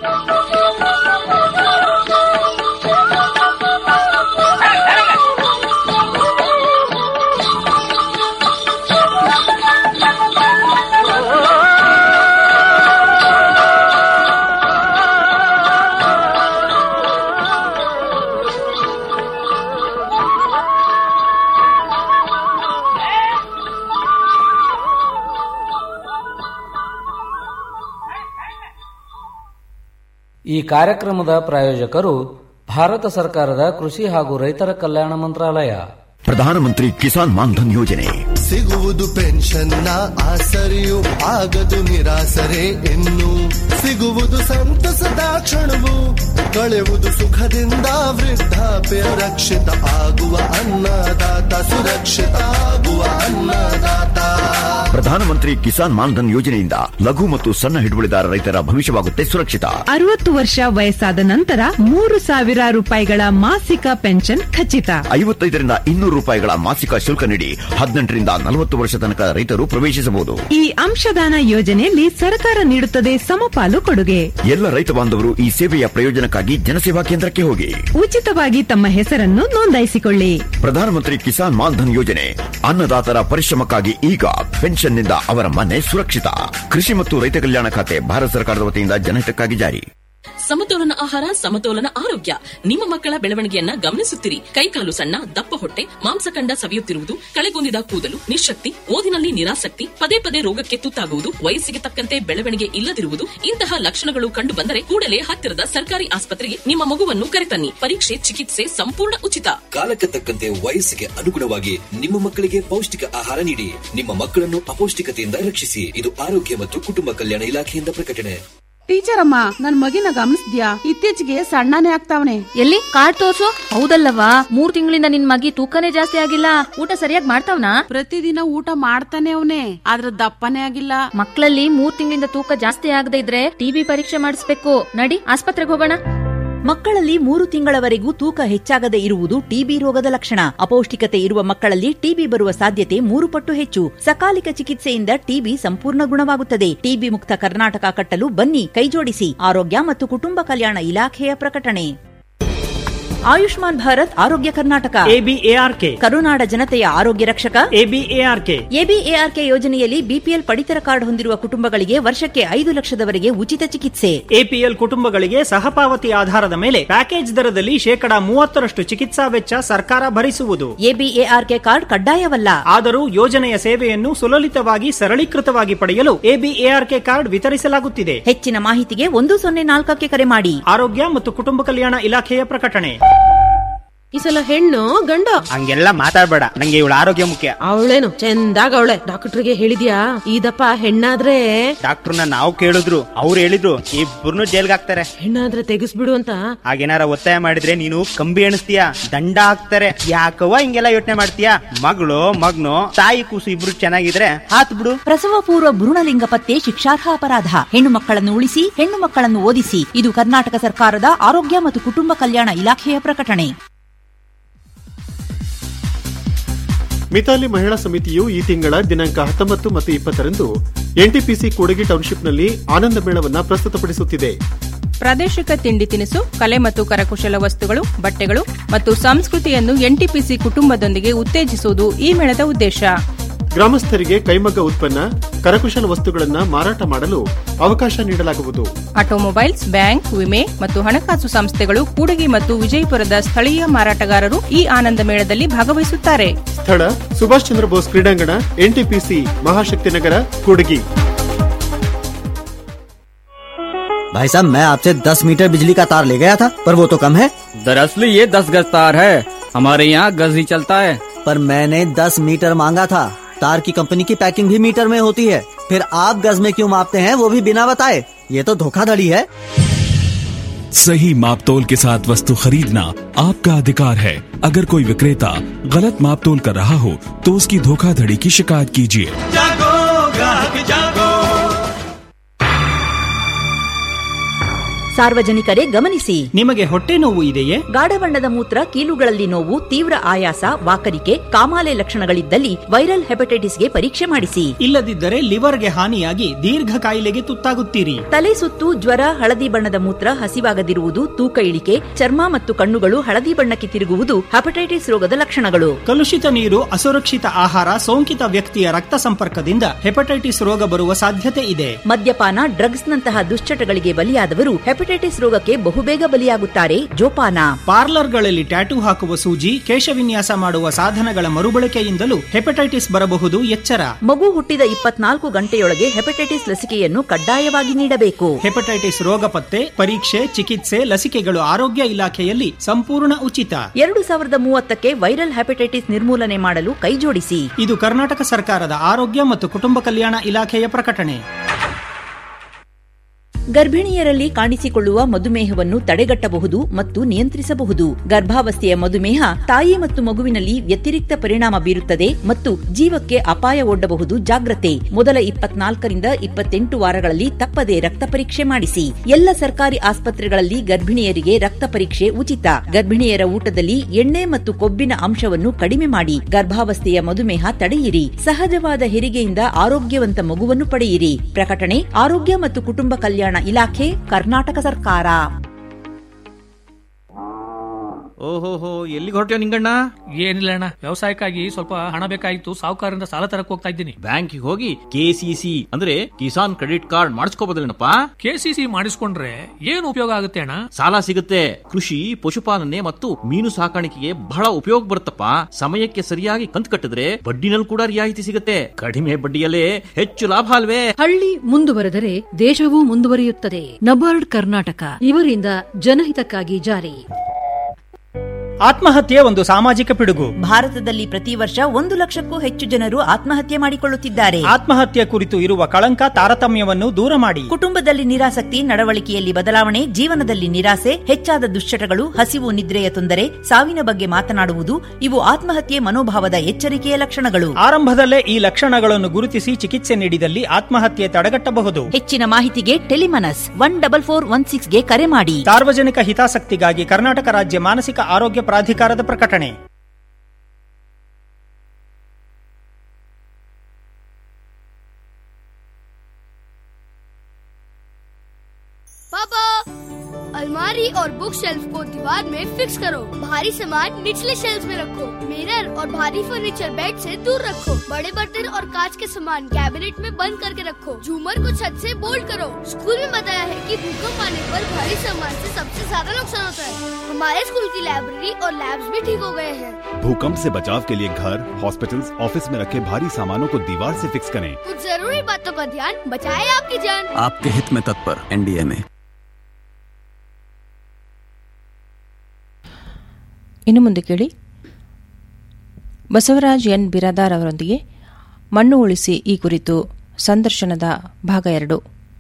F: ಈ ಕಾರ್ಯಕ್ರಮದ ಪ್ರಾಯೋಜಕರು ಭಾರತ ಸರ್ಕಾರದ ಕೃಷಿ ಹಾಗೂ ರೈತರ ಕಲ್ಯಾಣ ಮಂತ್ರಾಲಯ
H: ಪ್ರಧಾನಮಂತ್ರಿ ಕಿಸಾನ್ ಮಾನ್ಧನ್ ಯೋಜನೆ
I: ಸಿಗುವುದು ಪೆನ್ಷನ್ನ ಆಸರೆಯು ಆಗದು ನಿರಾಸರೆ ಇನ್ನು ಸಿಗುವುದು ಸಂತಸದ ಕ್ಷಣವು ಕಳೆಯುವುದು ಸುಖದಿಂದ ವೃದ್ಧಾಪ್ಯ ರಕ್ಷಿತ ಆಗುವ ಅನ್ನದಾತ ಸುರಕ್ಷಿತ ಆಗುವ ಅನ್ನದಾತ
H: ಪ್ರಧಾನಮಂತ್ರಿ ಕಿಸಾನ್ ಮಾನ್ಧನ್ ಯೋಜನೆಯಿಂದ ಲಘು ಮತ್ತು ಸಣ್ಣ ಹಿಡುವಳಿದಾರ ರೈತರ ಭವಿಷ್ಯವಾಗುತ್ತೆ ಸುರಕ್ಷಿತ
J: ಅರವತ್ತು ವರ್ಷ ವಯಸ್ಸಾದ ನಂತರ ಮೂರು ಸಾವಿರ ರೂಪಾಯಿಗಳ ಮಾಸಿಕ ಪೆನ್ಷನ್ ಖಚಿತ
H: ಐವತ್ತೈದರಿಂದ ಇನ್ನೂರು ರೂಪಾಯಿಗಳ ಮಾಸಿಕ ಶುಲ್ಕ ನೀಡಿ ಹದಿನೆಂಟರಿಂದ ನಲವತ್ತು ವರ್ಷ ತನಕ ರೈತರು ಪ್ರವೇಶಿಸಬಹುದು
J: ಈ ಅಂಶದಾನ ಯೋಜನೆಯಲ್ಲಿ ಸರ್ಕಾರ ನೀಡುತ್ತದೆ ಸಮಪಾಲು ಕೊಡುಗೆ
H: ಎಲ್ಲ ರೈತ ಬಾಂಧವರು ಈ ಸೇವೆಯ ಪ್ರಯೋಜನಕ್ಕಾಗಿ ಜನಸೇವಾ ಕೇಂದ್ರಕ್ಕೆ ಹೋಗಿ
J: ಉಚಿತವಾಗಿ ತಮ್ಮ ಹೆಸರನ್ನು ನೋಂದಾಯಿಸಿಕೊಳ್ಳಿ
H: ಪ್ರಧಾನಮಂತ್ರಿ ಕಿಸಾನ್ ಮಾನ್ಧನ್ ಯೋಜನೆ ಅನ್ನದಾತರ ಪರಿಶ್ರಮಕ್ಕಾಗಿ ಈಗ ಪೆನ್ಷನ್ನಿಂದ ಅವರ ಮನೆ ಸುರಕ್ಷಿತ ಕೃಷಿ ಮತ್ತು ರೈತ ಕಲ್ಯಾಣ ಖಾತೆ ಭಾರತ ಸರ್ಕಾರದ ವತಿಯಿಂದ ಜನಹಿತಕ್ಕಾಗಿ ಜಾರಿ
K: ಸಮತೋಲನ ಆಹಾರ ಸಮತೋಲನ ಆರೋಗ್ಯ ನಿಮ್ಮ ಮಕ್ಕಳ ಬೆಳವಣಿಗೆಯನ್ನ ಗಮನಿಸುತ್ತಿರಿ ಕೈಕಾಲು ಸಣ್ಣ ದಪ್ಪ ಹೊಟ್ಟೆ ಮಾಂಸಖಂಡ ಸವಿಯುತ್ತಿರುವುದು ಕಳೆಗುಂದಿದ ಕೂದಲು ನಿಶಕ್ತಿ ಓದಿನಲ್ಲಿ ನಿರಾಸಕ್ತಿ ಪದೇ ಪದೇ ರೋಗಕ್ಕೆ ತುತ್ತಾಗುವುದು ವಯಸ್ಸಿಗೆ ತಕ್ಕಂತೆ ಬೆಳವಣಿಗೆ ಇಲ್ಲದಿರುವುದು ಇಂತಹ ಲಕ್ಷಣಗಳು ಕಂಡು ಬಂದರೆ ಕೂಡಲೇ ಹತ್ತಿರದ ಸರ್ಕಾರಿ ಆಸ್ಪತ್ರೆಗೆ ನಿಮ್ಮ ಮಗುವನ್ನು ಕರೆತನ್ನಿ ಪರೀಕ್ಷೆ ಚಿಕಿತ್ಸೆ ಸಂಪೂರ್ಣ ಉಚಿತ
L: ಕಾಲಕ್ಕೆ ತಕ್ಕಂತೆ ವಯಸ್ಸಿಗೆ ಅನುಗುಣವಾಗಿ ನಿಮ್ಮ ಮಕ್ಕಳಿಗೆ ಪೌಷ್ಟಿಕ ಆಹಾರ ನೀಡಿ ನಿಮ್ಮ ಮಕ್ಕಳನ್ನು ಅಪೌಷ್ಟಿಕತೆಯಿಂದ ರಕ್ಷಿಸಿ ಇದು ಆರೋಗ್ಯ ಮತ್ತು ಕುಟುಂಬ ಕಲ್ಯಾಣ ಇಲಾಖೆಯಿಂದ ಪ್ರಕಟಣೆ
M: ಟೀಚರ್ ಅಮ್ಮ ನನ್ ಮಗಿನ ಗಮನಿಸ್ದ್ಯಾ ಇತ್ತೀಚೆಗೆ ಸಣ್ಣನೇ ಆಗ್ತಾವನೆ
N: ಎಲ್ಲಿ ಕಾರ್ಡ್ ತೋರ್ಸು ಹೌದಲ್ಲವಾ ಮೂರ್ ತಿಂಗಳಿಂದ ನಿನ್ ಮಗಿ ತೂಕನೇ ಜಾಸ್ತಿ ಆಗಿಲ್ಲ ಊಟ ಸರಿಯಾಗಿ ಮಾಡ್ತಾವ್ನಾ
M: ಪ್ರತಿದಿನ ಊಟ ಮಾಡ್ತಾನೆ ಅವನೇ ಆದ್ರ ದಪ್ಪನೇ ಆಗಿಲ್ಲ
N: ಮಕ್ಕಳಲ್ಲಿ ಮೂರ್ ತಿಂಗಳಿಂದ ತೂಕ ಜಾಸ್ತಿ ಆಗದೆ ಇದ್ರೆ ಟಿಬಿ ಪರೀಕ್ಷೆ ಮಾಡಿಸ್ಬೇಕು ನಡಿ ಆಸ್ಪತ್ರೆಗೆ ಹೋಗೋಣ
O: ಮಕ್ಕಳಲ್ಲಿ ಮೂರು ತಿಂಗಳವರೆಗೂ ತೂಕ ಹೆಚ್ಚಾಗದೇ ಇರುವುದು ಟಿಬಿ ರೋಗದ ಲಕ್ಷಣ ಅಪೌಷ್ಟಿಕತೆ ಇರುವ ಮಕ್ಕಳಲ್ಲಿ ಟಿಬಿ ಬರುವ ಸಾಧ್ಯತೆ ಮೂರು ಪಟ್ಟು ಹೆಚ್ಚು ಸಕಾಲಿಕ ಚಿಕಿತ್ಸೆಯಿಂದ ಟಿಬಿ ಸಂಪೂರ್ಣ ಗುಣವಾಗುತ್ತದೆ ಟಿಬಿ ಮುಕ್ತ ಕರ್ನಾಟಕ ಕಟ್ಟಲು ಬನ್ನಿ ಕೈಜೋಡಿಸಿ ಆರೋಗ್ಯ ಮತ್ತು ಕುಟುಂಬ ಕಲ್ಯಾಣ ಇಲಾಖೆಯ ಪ್ರಕಟಣೆ ಆಯುಷ್ಮಾನ್ ಭಾರತ್ ಆರೋಗ್ಯ ಕರ್ನಾಟಕ
P: ಎಬಿಎಆರ್ಕೆ
O: ಕರುನಾಡ ಜನತೆಯ ಆರೋಗ್ಯ ರಕ್ಷಕ
P: ಎಬಿಎಆರ್ಕೆ
O: ಎಬಿಎಆರ್ಕೆ ಯೋಜನೆಯಲ್ಲಿ ಬಿಪಿಎಲ್ ಪಡಿತರ ಕಾರ್ಡ್ ಹೊಂದಿರುವ ಕುಟುಂಬಗಳಿಗೆ ವರ್ಷಕ್ಕೆ ಐದು ಲಕ್ಷದವರೆಗೆ ಉಚಿತ ಚಿಕಿತ್ಸೆ
P: ಎಪಿಎಲ್ ಕುಟುಂಬಗಳಿಗೆ ಸಹಪಾವತಿ ಆಧಾರದ ಮೇಲೆ ಪ್ಯಾಕೇಜ್ ದರದಲ್ಲಿ ಶೇಕಡಾ ಮೂವತ್ತರಷ್ಟು ಚಿಕಿತ್ಸಾ ವೆಚ್ಚ ಸರ್ಕಾರ ಭರಿಸುವುದು
O: ಎಬಿಎಆರ್ಕೆ ಕಾರ್ಡ್ ಕಡ್ಡಾಯವಲ್ಲ
P: ಆದರೂ ಯೋಜನೆಯ ಸೇವೆಯನ್ನು ಸುಲಲಿತವಾಗಿ ಸರಳೀಕೃತವಾಗಿ ಪಡೆಯಲು ಎಬಿಎಆರ್ಕೆ ಕಾರ್ಡ್ ವಿತರಿಸಲಾಗುತ್ತಿದೆ
O: ಹೆಚ್ಚಿನ ಮಾಹಿತಿಗೆ ಒಂದು ಸೊನ್ನೆ ನಾಲ್ಕಕ್ಕೆ ಕರೆ ಮಾಡಿ
P: ಆರೋಗ್ಯ ಮತ್ತು ಕುಟುಂಬ ಕಲ್ಯಾಣ ಇಲಾಖೆಯ ಪ್ರಕಟಣೆ
Q: ಈ ಸಲ ಹೆಣ್ಣು ಗಂಡ
P: ಹಂಗೆಲ್ಲ ಮಾತಾಡ್ಬೇಡ ನಂಗೆ ಇವಳ ಆರೋಗ್ಯ ಮುಖ್ಯ
Q: ಅವಳೇನು ಚಂದಾಗ ಅವಳೆ ಡಾಕ್ಟರ್ಗೆ ಹೇಳಿದ್ಯಾ ಇದಪ್ಪ ಹೆಣ್ಣಾದ್ರೆ
P: ಡಾಕ್ಟರ್ನ ನಾವು ಕೇಳಿದ್ರು ಅವ್ರು ಹೇಳಿದ್ರು ಇಬ್ಬರನ್ನು ಜೈಲ್ಗೆ ಹಾಕ್ತಾರೆ
Q: ಹೆಣ್ಣಾದ್ರೆ ತೆಗಿಸ್ಬಿಡು ಅಂತ
P: ಹಾಗೇನಾರ ಒತ್ತಾಯ ಮಾಡಿದ್ರೆ ನೀನು ಕಂಬಿ ಎಣಿಸ್ತೀಯ ದಂಡ ಹಾಕ್ತಾರೆ ಯಾಕವ್ವ ಹಿಂಗೆಲ್ಲ ಯೋಚನೆ ಮಾಡ್ತೀಯ ಮಗಳು ಮಗ್ನು ತಾಯಿ ಕೂಸು ಇಬ್ರು ಚೆನ್ನಾಗಿದ್ರೆ ಹಾತ್ ಬಿಡು
O: ಪ್ರಸವ ಪೂರ್ವ ಭ್ರೂಣಲಿಂಗ ಪತ್ತೆ ಶಿಕ್ಷಾರ್ಹ ಅಪರಾಧ ಹೆಣ್ಣು ಮಕ್ಕಳನ್ನು ಉಳಿಸಿ ಹೆಣ್ಣು ಮಕ್ಕಳನ್ನು ಓದಿಸಿ ಇದು ಕರ್ನಾಟಕ ಸರ್ಕಾರದ ಆರೋಗ್ಯ ಮತ್ತು ಕುಟುಂಬ ಕಲ್ಯಾಣ ಇಲಾಖೆಯ ಪ್ರಕಟಣೆ
R: ಮಿತಾಲಿ ಮಹಿಳಾ ಸಮಿತಿಯು ಈ ತಿಂಗಳ ದಿನಾಂಕ ಹತ್ತೊಂಬತ್ತು ಮತ್ತು ಇಪ್ಪತ್ತರಂದು ಎನ್ಟಿಪಿಸಿ ಕೂಡಗಿ ಟೌನ್ಶಿಪ್ನಲ್ಲಿ ಆನಂದ ಮೇಳವನ್ನ ಪ್ರಸ್ತುತಪಡಿಸುತ್ತಿದೆ
S: ಪ್ರಾದೇಶಿಕ ತಿಂಡಿ ತಿನಿಸು ಕಲೆ ಮತ್ತು ಕರಕುಶಲ ವಸ್ತುಗಳು ಬಟ್ಟೆಗಳು ಮತ್ತು ಸಂಸ್ಕೃತಿಯನ್ನು ಎನ್ಟಿಪಿಸಿ ಕುಟುಂಬದೊಂದಿಗೆ ಉತ್ತೇಜಿಸುವುದು ಈ ಮೇಳದ ಉದ್ದೇಶ
R: ಗ್ರಾಮಸ್ಥರಿಗೆ ಕೈಮಗ್ಗ ಉತ್ಪನ್ನ ಕರಕುಶಲ ವಸ್ತುಗಳನ್ನು ಮಾರಾಟ ಮಾಡಲು ಅವಕಾಶ ನೀಡಲಾಗುವುದು
S: ಆಟೋಮೊಬೈಲ್ಸ್ ಬ್ಯಾಂಕ್ ವಿಮೆ ಮತ್ತು ಹಣಕಾಸು ಸಂಸ್ಥೆಗಳು ಕೂಡಗಿ ಮತ್ತು ವಿಜಯಪುರದ ಸ್ಥಳೀಯ ಮಾರಾಟಗಾರರು ಈ ಆನಂದ ಮೇಳದಲ್ಲಿ ಭಾಗವಹಿಸುತ್ತಾರೆ
R: ಸ್ಥಳ ಸುಭಾಷ್ ಚಂದ್ರ ಬೋಸ್ ಕ್ರೀಡಾಂಗಣ ಎನ್ಟಿಪಿಸಿ ಮಹಾಶಕ್ತಿನಗರ ಕೂಡಗಿ
T: भाई साहब मैं आपसे 10 मीटर बिजली का तार ले गया था पर वो तो कम है
U: दरअसल ये दस गज तार है हमारे यहाँ गज ही चलता है
T: पर मैंने 10 मीटर मांगा था तार की कंपनी की पैकिंग भी मीटर में होती है फिर आप गज में क्यों मापते हैं वो भी बिना बताए ये तो धोखाधड़ी है
V: सही मापतोल के साथ वस्तु खरीदना आपका अधिकार है अगर कोई विक्रेता गलत मापतोल कर रहा हो तो उसकी धोखाधड़ी की शिकायत कीजिए
G: जागो ग्राहक जागो
O: ಸಾರ್ವಜನಿಕರೇ ಗಮನಿಸಿ
P: ನಿಮಗೆ ಹೊಟ್ಟೆ ನೋವು ಇದೆಯೇ
O: ಗಾಢ ಬಣ್ಣದ ಮೂತ್ರ ಕೀಲುಗಳಲ್ಲಿ ನೋವು ತೀವ್ರ ಆಯಾಸ ವಾಕರಿಕೆ ಕಾಮಾಲೆ ಲಕ್ಷಣಗಳಿದ್ದಲ್ಲಿ ವೈರಲ್ ಹೆಪಟೈಟಿಸ್ಗೆ ಪರೀಕ್ಷೆ ಮಾಡಿಸಿ
P: ಇಲ್ಲದಿದ್ದರೆ ಲಿವರ್ಗೆ ಹಾನಿಯಾಗಿ ದೀರ್ಘ ಕಾಯಿಲೆಗೆ ತುತ್ತಾಗುತ್ತೀರಿ
O: ತಲೆ ಸುತ್ತು ಜ್ವರ ಹಳದಿ ಬಣ್ಣದ ಮೂತ್ರ ಹಸಿವಾಗದಿರುವುದು ತೂಕ ಇಳಿಕೆ ಚರ್ಮ ಮತ್ತು ಕಣ್ಣುಗಳು ಹಳದಿ ಬಣ್ಣಕ್ಕೆ ತಿರುಗುವುದು ಹೆಪಟೈಟಿಸ್ ರೋಗದ ಲಕ್ಷಣಗಳು
P: ಕಲುಷಿತ ನೀರು ಅಸುರಕ್ಷಿತ ಆಹಾರ ಸೋಂಕಿತ ವ್ಯಕ್ತಿಯ ರಕ್ತ ಸಂಪರ್ಕದಿಂದ ಹೆಪಟೈಟಿಸ್ ರೋಗ ಬರುವ ಸಾಧ್ಯತೆ ಇದೆ
O: ಮದ್ಯಪಾನ ಡ್ರಗ್ಸ್ ನಂತಹ ದುಶ್ಚಟಗಳಿಗೆ ಬಲಿಯಾದವರು ಹೆಪಟೈಟಿಸ್ ರೋಗಕ್ಕೆ ಬಹುಬೇಗ ಬಲಿಯಾಗುತ್ತಾರೆ ಜೋಪಾನ
P: ಪಾರ್ಲರ್ಗಳಲ್ಲಿ ಟ್ಯಾಟೂ ಹಾಕುವ ಸೂಜಿ ಕೇಶವಿನ್ಯಾಸ ಮಾಡುವ ಸಾಧನಗಳ ಮರುಬಳಕೆಯಿಂದಲೂ ಹೆಪಟೈಟಿಸ್ ಬರಬಹುದು ಎಚ್ಚರ
O: ಮಗು ಹುಟ್ಟಿದ ಇಪ್ಪತ್ನಾಲ್ಕು ಗಂಟೆಯೊಳಗೆ ಹೆಪಟೈಟಿಸ್ ಲಸಿಕೆಯನ್ನು ಕಡ್ಡಾಯವಾಗಿ ನೀಡಬೇಕು
P: ಹೆಪಟೈಟಿಸ್ ರೋಗ ಪತ್ತೆ ಪರೀಕ್ಷೆ ಚಿಕಿತ್ಸೆ ಲಸಿಕೆಗಳು ಆರೋಗ್ಯ ಇಲಾಖೆಯಲ್ಲಿ ಸಂಪೂರ್ಣ ಉಚಿತ
O: ಎರಡು ಸಾವಿರದ ಮೂವತ್ತಕ್ಕೆ ವೈರಲ್ ಹೆಪಟೈಟಿಸ್ ನಿರ್ಮೂಲನೆ ಮಾಡಲು ಕೈಜೋಡಿಸಿ
P: ಇದು ಕರ್ನಾಟಕ ಸರ್ಕಾರದ ಆರೋಗ್ಯ ಮತ್ತು ಕುಟುಂಬ ಕಲ್ಯಾಣ ಇಲಾಖೆಯ ಪ್ರಕಟಣೆ
O: ಗರ್ಭಿಣಿಯರಲ್ಲಿ ಕಾಣಿಸಿಕೊಳ್ಳುವ ಮಧುಮೇಹವನ್ನು ತಡೆಗಟ್ಟಬಹುದು ಮತ್ತು ನಿಯಂತ್ರಿಸಬಹುದು ಗರ್ಭಾವಸ್ಥೆಯ ಮಧುಮೇಹ ತಾಯಿ ಮತ್ತು ಮಗುವಿನಲ್ಲಿ ವ್ಯತಿರಿಕ್ತ ಪರಿಣಾಮ ಬೀರುತ್ತದೆ ಮತ್ತು ಜೀವಕ್ಕೆ ಅಪಾಯ ಒಡ್ಡಬಹುದು ಜಾಗ್ರತೆ ಮೊದಲ ಇಪ್ಪತ್ನಾಲ್ಕರಿಂದ ಇಪ್ಪತ್ತೆಂಟು ವಾರಗಳಲ್ಲಿ ತಪ್ಪದೆ ರಕ್ತ ಪರೀಕ್ಷೆ ಮಾಡಿಸಿ ಎಲ್ಲ ಸರ್ಕಾರಿ ಆಸ್ಪತ್ರೆಗಳಲ್ಲಿ ಗರ್ಭಿಣಿಯರಿಗೆ ರಕ್ತ ಪರೀಕ್ಷೆ ಉಚಿತ ಗರ್ಭಿಣಿಯರ ಊಟದಲ್ಲಿ ಎಣ್ಣೆ ಮತ್ತು ಕೊಬ್ಬಿನ ಅಂಶವನ್ನು ಕಡಿಮೆ ಮಾಡಿ ಗರ್ಭಾವಸ್ಥೆಯ ಮಧುಮೇಹ ತಡೆಯಿರಿ ಸಹಜವಾದ ಹೆರಿಗೆಯಿಂದ ಆರೋಗ್ಯವಂತ ಮಗುವನ್ನು ಪಡೆಯಿರಿ ಪ್ರಕಟಣೆ ಆರೋಗ್ಯ ಮತ್ತು ಕುಟುಂಬ ಕಲ್ಯಾಣ ಇಲಾಖೆ ಕರ್ನಾಟಕ ಸರ್ಕಾರ
W: ಓಹೋಹೋ ಎಲ್ಲಿಗೆ ಹೊರಟ್ಯೋ ನಿಂಗಣ್ಣ
X: ಏನಿಲ್ಲ ಅಣ್ಣ ವ್ಯವಸಾಯಕ್ಕಾಗಿ ಸ್ವಲ್ಪ ಹಣ ಬೇಕಾಗಿತ್ತು ಸಾಹುಕಾರರಿಂದ ಸಾಲ ತರಕ್ ಹೋಗ್ತಾ ಇದ್ದೀನಿ
W: ಬ್ಯಾಂಕಿಗೆ ಹೋಗಿ ಕೆಸಿಸಿ ಅಂದ್ರೆ ಕಿಸಾನ್ ಕ್ರೆಡಿಟ್ ಕಾರ್ಡ್ ಮಾಡಿಸ್ಕೋಬೋದಲ್ಲೇನಪ್ಪ
X: ಕೆಸಿಸಿ ಮಾಡಿಸ್ಕೊಂಡ್ರೆ ಏನು ಉಪಯೋಗ ಆಗುತ್ತೆ ಅಣ್ಣ
W: ಸಾಲ ಸಿಗುತ್ತೆ ಕೃಷಿ ಪಶುಪಾಲನೆ ಮತ್ತು ಮೀನು ಸಾಕಾಣಿಕೆಗೆ ಬಹಳ ಉಪಯೋಗ ಬರುತ್ತಪ್ಪ ಸಮಯಕ್ಕೆ ಸರಿಯಾಗಿ ಕಂತು ಕಟ್ಟಿದ್ರೆ ಬಡ್ಡಿನಲ್ಲಿ ಕೂಡ ರಿಯಾಯಿತಿ ಸಿಗುತ್ತೆ ಕಡಿಮೆ ಬಡ್ಡಿಯಲ್ಲೇ ಹೆಚ್ಚು ಲಾಭ ಅಲ್ವೇ
Y: ಹಳ್ಳಿ ಮುಂದುವರೆದರೆ ದೇಶವೂ ಮುಂದುವರಿಯುತ್ತದೆ ನಬಾರ್ಡ್ ಕರ್ನಾಟಕ ಇವರಿಂದ ಜನಹಿತಕ್ಕಾಗಿ ಜಾರಿ
A: ಆತ್ಮಹತ್ಯೆ ಒಂದು ಸಾಮಾಜಿಕ ಪಿಡುಗು
O: ಭಾರತದಲ್ಲಿ ಪ್ರತಿ ವರ್ಷ ಒಂದು ಲಕ್ಷಕ್ಕೂ ಹೆಚ್ಚು ಜನರು ಆತ್ಮಹತ್ಯೆ ಮಾಡಿಕೊಳ್ಳುತ್ತಿದ್ದಾರೆ
A: ಆತ್ಮಹತ್ಯೆ ಕುರಿತು ಇರುವ ಕಳಂಕ ತಾರತಮ್ಯವನ್ನು ದೂರ ಮಾಡಿ
O: ಕುಟುಂಬದಲ್ಲಿ ನಿರಾಸಕ್ತಿ ನಡವಳಿಕೆಯಲ್ಲಿ ಬದಲಾವಣೆ ಜೀವನದಲ್ಲಿ ನಿರಾಸೆ ಹೆಚ್ಚಾದ ದುಶ್ಚಟಗಳು ಹಸಿವು ನಿದ್ರೆಯ ತೊಂದರೆ ಸಾವಿನ ಬಗ್ಗೆ ಮಾತನಾಡುವುದು ಇವು ಆತ್ಮಹತ್ಯೆ ಮನೋಭಾವದ ಎಚ್ಚರಿಕೆಯ ಲಕ್ಷಣಗಳು
A: ಆರಂಭದಲ್ಲೇ ಈ ಲಕ್ಷಣಗಳನ್ನು ಗುರುತಿಸಿ ಚಿಕಿತ್ಸೆ ನೀಡಿದಲ್ಲಿ ಆತ್ಮಹತ್ಯೆ ತಡೆಗಟ್ಟಬಹುದು
O: ಹೆಚ್ಚಿನ ಮಾಹಿತಿಗೆ Telemanas one double four one ಸಿಕ್ಸ್ಗೆ ಕರೆ ಮಾಡಿ
A: ಸಾರ್ವಜನಿಕ ಹಿತಾಸಕ್ತಿಗಾಗಿ ಕರ್ನಾಟಕ ರಾಜ್ಯ ಮಾನಸಿಕ ಆರೋಗ್ಯ ಪ್ರಾಧಿಕಾರದ ಪ್ರಕಟಣೆ
B: पापा अलमारी और बुक शेल्फ को दीवार में फिक्स करो भारी सामान निचले शेल्फ में रखो मिरर और भारी फर्नीचर बेड से दूर रखो बड़े बर्तन और कांच के सामान कैबिनेट में बंद करके रखो झूमर को छत से बोल्ड करो स्कूल में बताया है कि भूकंप आने पर भारी सामान से सबसे ज्यादा नुकसान होता है हमारे स्कूल की लाइब्रेरी और लैब्स भी ठीक हो गए हैं
C: भूकंप से बचाव के लिए घर हॉस्पिटल्स, ऑफिस में रखे भारी सामानों को दीवार से फिक्स करें
B: कुछ जरूरी बातों का ध्यान बचाए आपकी जान
D: आपके हित में तत्पर एनडीए में
S: ಇನ್ನು ಮುಂದೆ ಕೇಳಿ ಬಸವರಾಜ್ ಎನ್ ಬಿರಾದಾರ್ ಅವರೊಂದಿಗೆ ಮಣ್ಣು ಉಳಿಸಿ ಈ ಕುರಿತು ಸಂದರ್ಶನದ ಭಾಗ ಎರಡು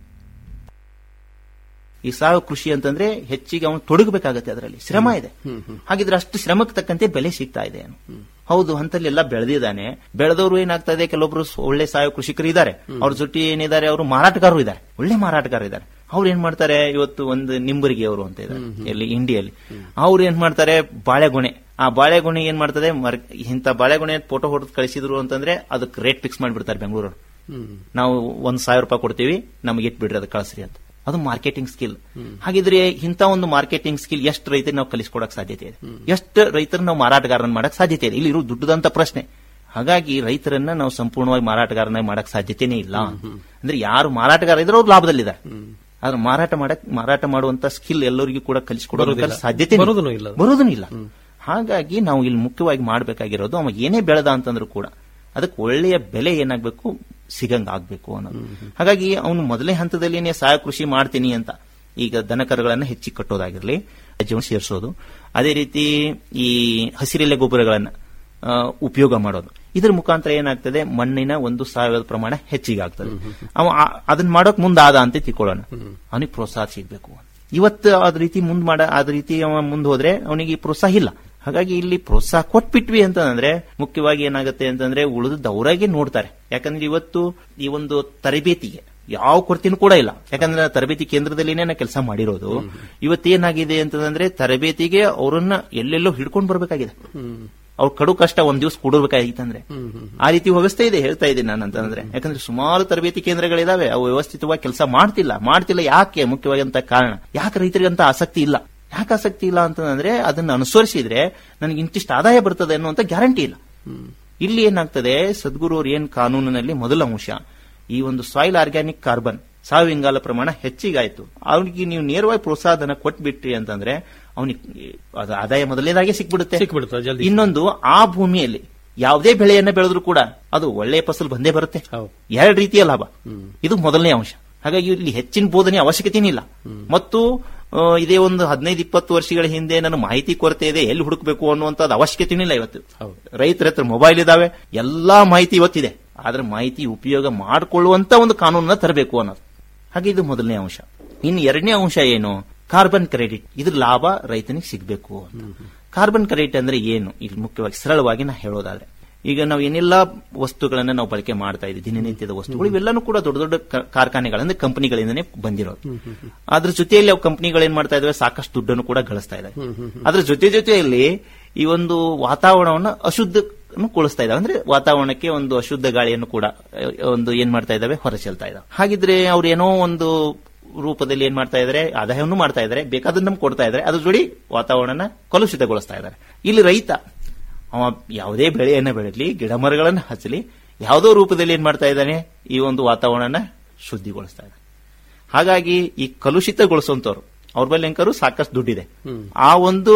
E: ಈ ಸಾವಯವ ಕೃಷಿ ಅಂತಂದ್ರೆ ಹೆಚ್ಚಿಗೆ ಅವನು ತೊಡಗಬೇಕಾಗತ್ತೆ ಅದರಲ್ಲಿ ಶ್ರಮ ಇದೆ ಹಾಗಿದ್ರೆ ಅಷ್ಟು ಶ್ರಮಕ್ಕೆ ತಕ್ಕಂತೆ ಬೆಲೆ ಸಿಗ್ತಾ ಇದೆ ಏನು ಹೌದು ಹಂತಲ್ಲಿ ಎಲ್ಲ ಬೆಳೆದಿದ್ದಾನೆ ಬೆಳೆದವರು ಏನಾಗ್ತಾ ಇದೆ ಕೆಲವೊಬ್ರು ಸ್- ಒಳ್ಳೆ ಸಾವಯವ ಕೃಷಿಕರು ಇದ್ದಾರೆ ಅವ್ರ ಜೊತೆ ಏನಿದ್ದಾರೆ ಅವರು ಮಾರಾಟಗಾರರು ಇದ್ದಾರೆ ಒಳ್ಳೆ ಮಾರಾಟಗಾರರು ಇದ್ದಾರೆ ಅವ್ರು ಏನ್ ಮಾಡ್ತಾರೆ ಇವತ್ತು ಒಂದು ನಿಂಬರಿಗೆ ಅವರು ಅಂತ ಇದ್ದಾರೆ ಎಲ್ಲಿ ಇಂಡಿಯಲ್ಲಿ ಅವ್ರು ಏನ್ ಮಾಡ್ತಾರೆ ಬಾಳೆಗೊನೆ ಆ ಬಾಳೆಗೊನೆ ಏನ್ ಮಾಡ್ತದೆ ಮರ್- ಇಂಥ ಬಾಳೆಗೊನೆ ಫೋಟೋ ಹೊಡೆದು ಕಳಿಸಿದ್ರು ಅಂತಂದ್ರೆ ಅದಕ್ಕೆ ರೇಟ್ ಫಿಕ್ಸ್ ಮಾಡಿಬಿಡ್ತಾರೆ ಬೆಂಗಳೂರು ನಾವು ಒಂದ್ ಸಾವಿರ ರೂಪಾಯಿ ಕೊಡ್ತೀವಿ ನಮಗೆ ಇಟ್ಬಿಡ್ರಿ ಅದು ಕಳಿಸ್ರಿ ಅಂತ ಅದು ಮಾರ್ಕೆಟಿಂಗ್ ಸ್ಕಿಲ್ ಹಾಗಿದ್ರೆ ಇಂಥ ಒಂದು ಮಾರ್ಕೆಟಿಂಗ್ ಸ್ಕಿಲ್ ಎಷ್ಟು ರೈತರಿಗೆ ನಾವು ಕಲಿಸ್ಕೊಡಕ್ ಸಾಧ್ಯತೆ ಇದೆ ಎಷ್ಟು ರೈತರನ್ನ ನಾವು ಮಾರಾಟಗಾರನ ಮಾಡಕ್ ಸಾಧ್ಯತೆ ಇದೆ ಇಲ್ಲಿ ಇರೋ ದುಡ್ಡದಂತ ಪ್ರಶ್ನೆ ಹಾಗಾಗಿ ರೈತರನ್ನ ನಾವು ಸಂಪೂರ್ಣವಾಗಿ ಮಾರಾಟಗಾರನಾಗಿ ಮಾಡಕ್ ಸಾಧ್ಯತೆನೇ ಇಲ್ಲ ಅಂದ್ರೆ ಯಾರು ಮಾರಾಟಗಾರ ಇದ್ರೆ ಅವ್ರು ಲಾಭದಲ್ಲಿದ್ದಾರೆ ಆದ್ರೆ ಮಾರಾಟ ಮಾಡಕ್ ಮಾರಾಟ ಮಾಡುವಂತ ಸ್ಕಿಲ್ ಎಲ್ಲರಿಗೂ ಕೂಡ ಕಲಿಸ್ಕೊಡೋದಕ್ಕೆ
Z: ಬರೋದಿಲ್ಲ.
E: ಸಾಧ್ಯತೆ
Z: ಬರೋದೂನು ಇಲ್ಲ.
E: ಬರೋದೂ ಇಲ್ಲ ಹಾಗಾಗಿ ನಾವು ಇಲ್ಲಿ ಮುಖ್ಯವಾಗಿ ಮಾಡಬೇಕಾಗಿರೋದು ಅವ ಏನೇ ಬೆಳೆದ ಅಂತಂದ್ರೂ ಕೂಡ ಅದಕ್ಕೆ ಒಳ್ಳೆಯ ಬೆಲೆ ಏನಾಗಬೇಕು ಸಿಗಂಗ್ ಆಗ್ಬೇಕು ಅನ್ನೋದು ಹಾಗಾಗಿ ಅವನು ಮೊದಲನೇ ಹಂತದಲ್ಲಿನೇ ಸಹಾಯ ಕೃಷಿ ಮಾಡ್ತೀನಿ ಅಂತ ಈಗ ದನಕರುಗಳನ್ನ ಹೆಚ್ಚಿಗೆ ಕಟ್ಟೋದಾಗಿರ್ಲಿ ಜೀವನ ಸೇರಿಸೋದು ಅದೇ ರೀತಿ ಈ ಹಸಿರೆಲೆ ಗೊಬ್ಬರಗಳನ್ನ ಆ, ಉಪಯೋಗ ಮಾಡೋದು ಇದರ ಮುಖಾಂತರ ಏನಾಗ್ತದೆ ಮಣ್ಣಿನ ಒಂದು ಸಾವಯವ ಪ್ರಮಾಣ ಹೆಚ್ಚಿಗೆ ಆಗ್ತದೆ ಅವ ಆ- ಅದನ್ನ ಮಾಡೋಕ್ ಮುಂದಾದ ಅಂತ ತಿಳ್ಕೊಳ್ಳೋಣ ಅವನಿಗೆ ಪ್ರೋತ್ಸಾಹ ಸಿಗ್ಬೇಕು ಇವತ್ತು ಅದ ರೀತಿ ಮುಂದ್ ಮಾಡ ಅದ ರೀತಿ ಅವ ಮುಂದ್ ಹೋದ್ರೆ ಅವನಿಗೆ ಪ್ರೋತ್ಸಾಹ ಇಲ್ಲ ಹಾಗಾಗಿ ಇಲ್ಲಿ ಪ್ರೋತ್ಸಾಹ ಕೊಟ್ಬಿಟ್ವಿ ಅಂತಂದ್ರೆ ಮುಖ್ಯವಾಗಿ ಏನಾಗುತ್ತೆ ಅಂತಂದ್ರೆ ಉಳಿದದ್ದು ಅವರಾಗೆ ನೋಡ್ತಾರೆ ಯಾಕಂದ್ರೆ ಇವತ್ತು ಈ ಒಂದು ತರಬೇತಿಗೆ ಯಾವ ಕೊರತೆನೂ ಕೂಡ ಇಲ್ಲ ಯಾಕಂದ್ರೆ ತರಬೇತಿ ಕೇಂದ್ರದಲ್ಲಿನೇ ನಾ ಕೆಲಸ ಮಾಡಿರೋದು ಇವತ್ತೇನಾಗಿದೆ ಅಂತಂದ್ರೆ ತರಬೇತಿಗೆ ಅವರನ್ನ ಎಲ್ಲೆಲ್ಲೋ ಹಿಡ್ಕೊಂಡು ಬರ್ಬೇಕಾಗಿದೆ ಅವ್ರ ಕಡು ಕಷ್ಟ ಒಂದ್ ದಿವಸ ಕೊಡಬೇಕಾಗಿತ್ತಂದ್ರೆ ಆ ರೀತಿ ವ್ಯವಸ್ಥೆ ಇದೆ ಹೇಳ್ತಾ ಇದ್ದೀನಿ ನಾನು ಅಂತಂದ್ರೆ ಯಾಕಂದ್ರೆ ಸುಮಾರು ತರಬೇತಿ ಕೇಂದ್ರಗಳಿದಾವೆ ಅವು ವ್ಯವಸ್ಥಿತವಾಗಿ ಕೆಲಸ ಮಾಡ್ತಿಲ್ಲ ಮಾಡ್ತಿಲ್ಲ ಯಾಕೆ ಮುಖ್ಯವಾಗಿ ಅಂತ ಕಾರಣ ಯಾಕೆ ರೈತರಿಗೆ ಅಂತ ಆಸಕ್ತಿ ಇಲ್ಲ ಯಾಕೆ ಆಸಕ್ತಿ ಇಲ್ಲ ಅಂತಂದ್ರೆ ಅದನ್ನ ಅನುಸರಿಸಿದ್ರೆ ನನಗೆ ಇಂತಿಷ್ಟು ಆದಾಯ ಬರ್ತದೆ ಅನ್ನುವಂತ ಗ್ಯಾರಂಟಿ ಇಲ್ಲ ಇಲ್ಲಿ ಏನಾಗ್ತದೆ ಸದ್ಗುರು ಅವ್ರ ಏನ್ ಕಾನೂನಿನಲ್ಲಿ ಮೊದಲ ಅಂಶ ಈ ಒಂದು ಸಾಯಿಲ್ ಆರ್ಗ್ಯಾನಿಕ್ ಕಾರ್ಬನ್ ಸಾವಯವ ಇಂಗಾಲ ಪ್ರಮಾಣ ಹೆಚ್ಚಿಗಾಯ್ತು ಅವನಿಗೆ ನೀವು ನೇರವಾಗಿ ಪ್ರೋತ್ಸಾಹಧನ ಕೊಟ್ಬಿಟ್ರಿ ಅಂತಂದ್ರೆ ಅವನಿಗೆ ಅದು ಆದಾಯ ಮೊದಲನೇದಾಗೆ ಸಿಕ್ಬಿಡುತ್ತೆ
Z: ಸಿಕ್ಬಿಡುತ್ತೆ ಜಲ್ದಿ
E: ಇನ್ನೊಂದು ಆ ಭೂಮಿಯಲ್ಲಿ ಯಾವುದೇ ಬೆಳೆಯನ್ನ ಬೆಳೆದ್ರು ಕೂಡ ಅದು ಒಳ್ಳೆಯ ಫಸಲು ಬಂದೇ ಬರುತ್ತೆ ಎರಡು ರೀತಿಯ ಲಾಭ ಇದು ಮೊದಲನೇ ಅಂಶ ಹಾಗಾಗಿ ಇಲ್ಲಿ ಹೆಚ್ಚಿನ ಬೋಧನೆ ಅವಶ್ಯಕತೆನೇ ಇಲ್ಲ ಮತ್ತು ಆ, ಇದೇ ಒಂದು ಹದಿನೈದು ಇಪ್ಪತ್ತು ವರ್ಷಗಳ ಹಿಂದೆ ನನ್ನ ಮಾಹಿತಿ ಕೊರತೆ ಇದೆ ಎಲ್ಲಿ ಹುಡುಕಬೇಕು ಅನ್ನುವಂಥದ್ದು ಅವಶ್ಯಕತೆನೂ ಇಲ್ಲ ಇವತ್ತು ರೈತರ ಹತ್ರ ಮೊಬೈಲ್ ಇದಾವೆ ಎಲ್ಲಾ ಮಾಹಿತಿ ಇವತ್ತಿದೆ ಆದ್ರೆ ಮಾಹಿತಿ ಉಪಯೋಗ ಮಾಡಿಕೊಳ್ಳುವಂತ ಒಂದು ಕಾನೂನನ್ನ ತರಬೇಕು ಅನ್ನೋದು ಹಾಗೆ ಇದು ಮೊದಲನೇ ಅಂಶ ಇನ್ನು ಎರಡನೇ ಅಂಶ ಏನು ಕಾರ್ಬನ್ ಕ್ರೆಡಿಟ್ ಇದ್ರ ಲಾಭ ರೈತನಿಗೆ ಸಿಗಬೇಕು ಅಂತ ಕಾರ್ಬನ್ ಕ್ರೆಡಿಟ್ ಅಂದ್ರೆ ಏನು ಇಲ್ಲಿ ಮುಖ್ಯವಾಗಿ ಸರಳವಾಗಿ ನಾ ಹೇಳೋದಾದ್ರೆ ಈಗ ನಾವು ಏನೆಲ್ಲ ವಸ್ತುಗಳನ್ನ ನಾವು ಬಳಕೆ ಮಾಡ್ತಾ ಇದ್ದೀವಿ ದಿನನಿತ್ಯದ ವಸ್ತುಗಳು ಇವೆಲ್ಲನೂ ಕೂಡ ದೊಡ್ಡ ದೊಡ್ಡ ಕ- ಕಾರ್ಖಾನೆಗಳ ಅಂದ್ರೆ ಕಂಪನಿಗಳಿಂದನೇ ಬಂದಿರೋದು ಅದ್ರ ಜೊತೆಯಲ್ಲಿ ಅವು ಕಂಪನಿಗಳು ಏನ್ ಮಾಡ್ತಾ ಇದಾವೆ ಸಾಕಷ್ಟು ದುಡ್ಡನ್ನು ಕೂಡ ಗಳಿಸ್ತಾ ಇದಾವೆ ಅದ್ರ ಜೊತೆ ಜೊತೆಯಲ್ಲಿ ಈ ಒಂದು ವಾತಾವರಣವನ್ನ ಅಶುದ್ಧಗೊಳಿಸ್ತಾ ಇದಾವೆ ಅಂದ್ರೆ ವಾತಾವರಣಕ್ಕೆ ಒಂದು ಅಶುದ್ಧ ಗಾಳಿಯನ್ನು ಕೂಡ ಅಹ್, ಒಂದು ಏನ್ ಮಾಡ್ತಾ ಇದಾವೆ ಹೊರಚೆಲ್ತಾ ಇದಾವೆ ಹಾಗಿದ್ರೆ ಅವ್ರು ಏನೋ ಒಂದು ರೂಪದಲ್ಲಿ ಏನ್ ಮಾಡ್ತಾ ಇದಾರೆ ಆದಾಯವನ್ನು ಮಾಡ್ತಾ ಇದಾರೆ ಬೇಕಾದನ್ನ ನಮ್ಗೆ ಕೊಡ್ತಾ ಇದಾರೆ ಅದ್ರ ಜೋಡಿ ವಾತಾವರಣನ ಕಲುಷಿತಗೊಳಿಸ್ತಾ ಇದಾರೆ ಇಲ್ಲಿ ರೈತ ಅವ ಯಾವುದೇ ಬೆಳೆಯನ್ನ ಬೆಳಲಿ ಗಿಡ ಮರಗಳನ್ನ ಹಚ್ಚಲಿ ಯಾವುದೋ ರೂಪದಲ್ಲಿ ಏನ್ ಮಾಡ್ತಾ ಇದ್ದಾನೆ ಈ ಒಂದು ವಾತಾವರಣನ ಶುದ್ಧಿಗೊಳಿಸ್ತಾ ಇದ್ದಾನೆ ಹಾಗಾಗಿ ಈ ಕಲುಷಿತಗೊಳಿಸುವಂತವ್ರು ಅವ್ರ ಬಳಿ ಅಂಕರು ಸಾಕಷ್ಟು ದುಡ್ಡಿದೆ ಆ ಒಂದು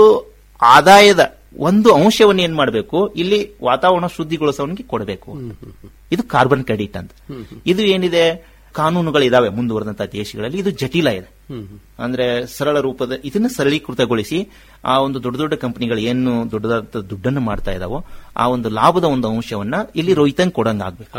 E: ಆದಾಯದ ಒಂದು ಅಂಶವನ್ನು ಏನ್ ಮಾಡಬೇಕು ಇಲ್ಲಿ ವಾತಾವರಣ ಶುದ್ಧಿಗೊಳಿಸೋನಿಗೆ ಕೊಡಬೇಕು ಇದು ಕಾರ್ಬನ್ ಕ್ರೆಡಿಟ್ ಅಂತ ಇದು ಏನಿದೆ ಕಾನೂನುಗಳಿದಾವೆ ಮುಂದುವರೆದಂತಹ ದೇಶಗಳಲ್ಲಿ ಇದು ಜಟಿಲ ಇದೆ ಅಂದ್ರೆ ಸರಳ ರೂಪದ ಇದನ್ನ ಸರಳೀಕೃತಗೊಳಿಸಿ ಆ ಒಂದು ದೊಡ್ಡ ದೊಡ್ಡ ಕಂಪನಿಗಳು ಏನು ದೊಡ್ಡದಾದ ದುಡ್ಡನ್ನು ಮಾಡ್ತಾ ಇದಾವೋ ಆ ಒಂದು ಲಾಭದ ಒಂದು ಅಂಶವನ್ನ ಇಲ್ಲಿ ರೈತಂಗ್ ಕೊಡಂಗ್ ಆಗ್ಬೇಕು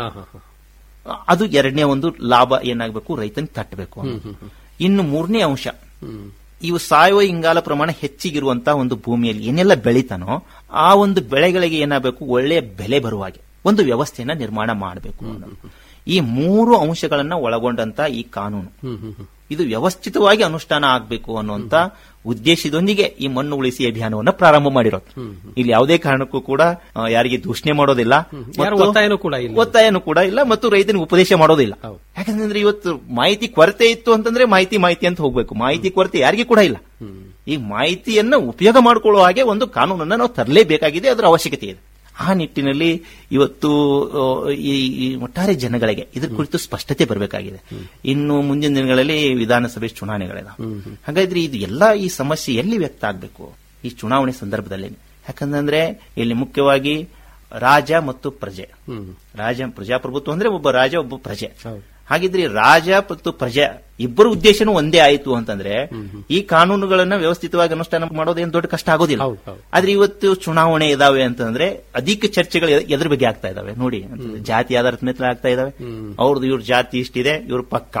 E: ಅದು ಎರಡನೇ ಒಂದು ಲಾಭ ಏನಾಗಬೇಕು ರೈತನ್ ತಟ್ಟಬೇಕು ಇನ್ನು ಮೂರನೇ ಅಂಶ ಇವು ಸಾವಯವ ಇಂಗಾಲ ಪ್ರಮಾಣ ಹೆಚ್ಚಿಗಿರುವಂತಹ ಒಂದು ಭೂಮಿಯಲ್ಲಿ ಏನೆಲ್ಲ ಬೆಳಿತಾನೋ ಆ ಒಂದು ಬೆಳೆಗಳಿಗೆ ಏನಾಗಬೇಕು ಒಳ್ಳೆಯ ಬೆಲೆ ಬರುವ ಹಾಗೆ ಒಂದು ವ್ಯವಸ್ಥೆಯನ್ನ ನಿರ್ಮಾಣ ಮಾಡಬೇಕು ಅನ್ನೋದು. ಈ ಮೂರು ಅಂಶಗಳನ್ನ ಒಳಗೊಂಡಂತ ಈ ಕಾನೂನು ಇದು ವ್ಯವಸ್ಥಿತವಾಗಿ ಅನುಷ್ಠಾನ ಆಗಬೇಕು ಅನ್ನುವಂತ ಉದ್ದೇಶದೊಂದಿಗೆ ಈ ಮಣ್ಣು ಉಳಿಸಿ ಅಭಿಯಾನವನ್ನ ಪ್ರಾರಂಭ ಮಾಡಿರೋದು ಇಲ್ಲಿ ಯಾವುದೇ ಕಾರಣಕ್ಕೂ ಕೂಡ ಆ, ಯಾರಿಗೆ ದೂಷಣೆ ಮಾಡೋದಿಲ್ಲ
F: ಯಾರ
E: ಮತ್ತು
F: ಒತ್ತಾಯನೂ ಕೂಡ ಇಲ್ಲ.
E: ಒತ್ತಾಯನೂ ಕೂಡ ಇಲ್ಲ ಮತ್ತು ರೈತನಿಗೆ ಉಪದೇಶ ಮಾಡೋದಿಲ್ಲ ಯಾಕಂದ್ರೆ ಇವತ್ತು ಮಾಹಿತಿ ಕೊರತೆ ಇತ್ತು ಅಂತಂದ್ರೆ ಮಾಹಿತಿ ಮಾಹಿತಿ ಅಂತ ಹೋಗ್ಬೇಕು ಮಾಹಿತಿ ಕೊರತೆ ಯಾರಿಗೂ ಕೂಡ ಇಲ್ಲ ಈ ಮಾಹಿತಿಯನ್ನ ಉಪಯೋಗ ಮಾಡಿಕೊಳ್ಳುವ ಹಾಗೆ ಒಂದು ಕಾನೂನನ್ನ ನಾವು ತರಲೇಬೇಕಾಗಿದೆ ಅದರ ಅವಶ್ಯಕತೆ ಇದೆ ಆ ನಿಟ್ಟಿನಲ್ಲಿ ಇವತ್ತು ಆ, ಈ ಈ ಒಟ್ಟಾರೆ ಜನಗಳಿಗೆ ಇದ್ರ ಕುರಿತು ಸ್ಪಷ್ಟತೆ ಬರಬೇಕಾಗಿದೆ ಇನ್ನು ಮುಂದಿನ ದಿನಗಳಲ್ಲಿ ವಿಧಾನಸಭೆ ಚುನಾವಣೆಗಳಿದಾವೆ ಹಾಗಾದ್ರೆ ಇದು ಎಲ್ಲ ಈ ಸಮಸ್ಯೆ ಎಲ್ಲಿ ವ್ಯಕ್ತ ಆಗಬೇಕು ಈ ಚುನಾವಣೆ ಸಂದರ್ಭದಲ್ಲಿ ಯಾಕಂದ್ರೆ ಇಲ್ಲಿ ಮುಖ್ಯವಾಗಿ ರಾಜ ಮತ್ತು ಪ್ರಜೆ ರಾಜ ಪ್ರಜಾಪ್ರಭುತ್ವ ಅಂದ್ರೆ ಒಬ್ಬ ರಾಜ ಒಬ್ಬ ಪ್ರಜೆ ಹಾಗಿದ್ರೆ ರಾಜ ಮತ್ತು ಪ್ರಜೆ ಇಬ್ಬರು ಉದ್ದೇಶನೂ ಒಂದೇ ಆಯಿತು ಅಂತಂದ್ರೆ ಈ ಕಾನೂನುಗಳನ್ನ ವ್ಯವಸ್ಥಿತವಾಗಿ ಅನುಷ್ಠಾನ ಮಾಡೋದೇನು ದೊಡ್ಡ ಕಷ್ಟ ಆಗೋದಿಲ್ಲ ಆದ್ರೆ ಇವತ್ತು ಚುನಾವಣೆ ಇದಾವೆ ಅಂತಂದ್ರೆ ಅಧಿಕ ಚರ್ಚೆಗಳು ಎ- ಎದ್ರ ಬಗ್ಗೆ ಆಗ್ತಾ ಇದಾವೆ ನೋಡಿ ಅಂತಂದ್ರೆ ಜಾತಿ ಆಧಾರದ ಮೇಲೆ ಆಗ್ತಾ ಇದಾವೆ ಅವ್ರದ್ದು ಇವ್ರ ಜಾತಿ ಇಷ್ಟಿದೆ ಇವ್ರ ಪಕ್ಕ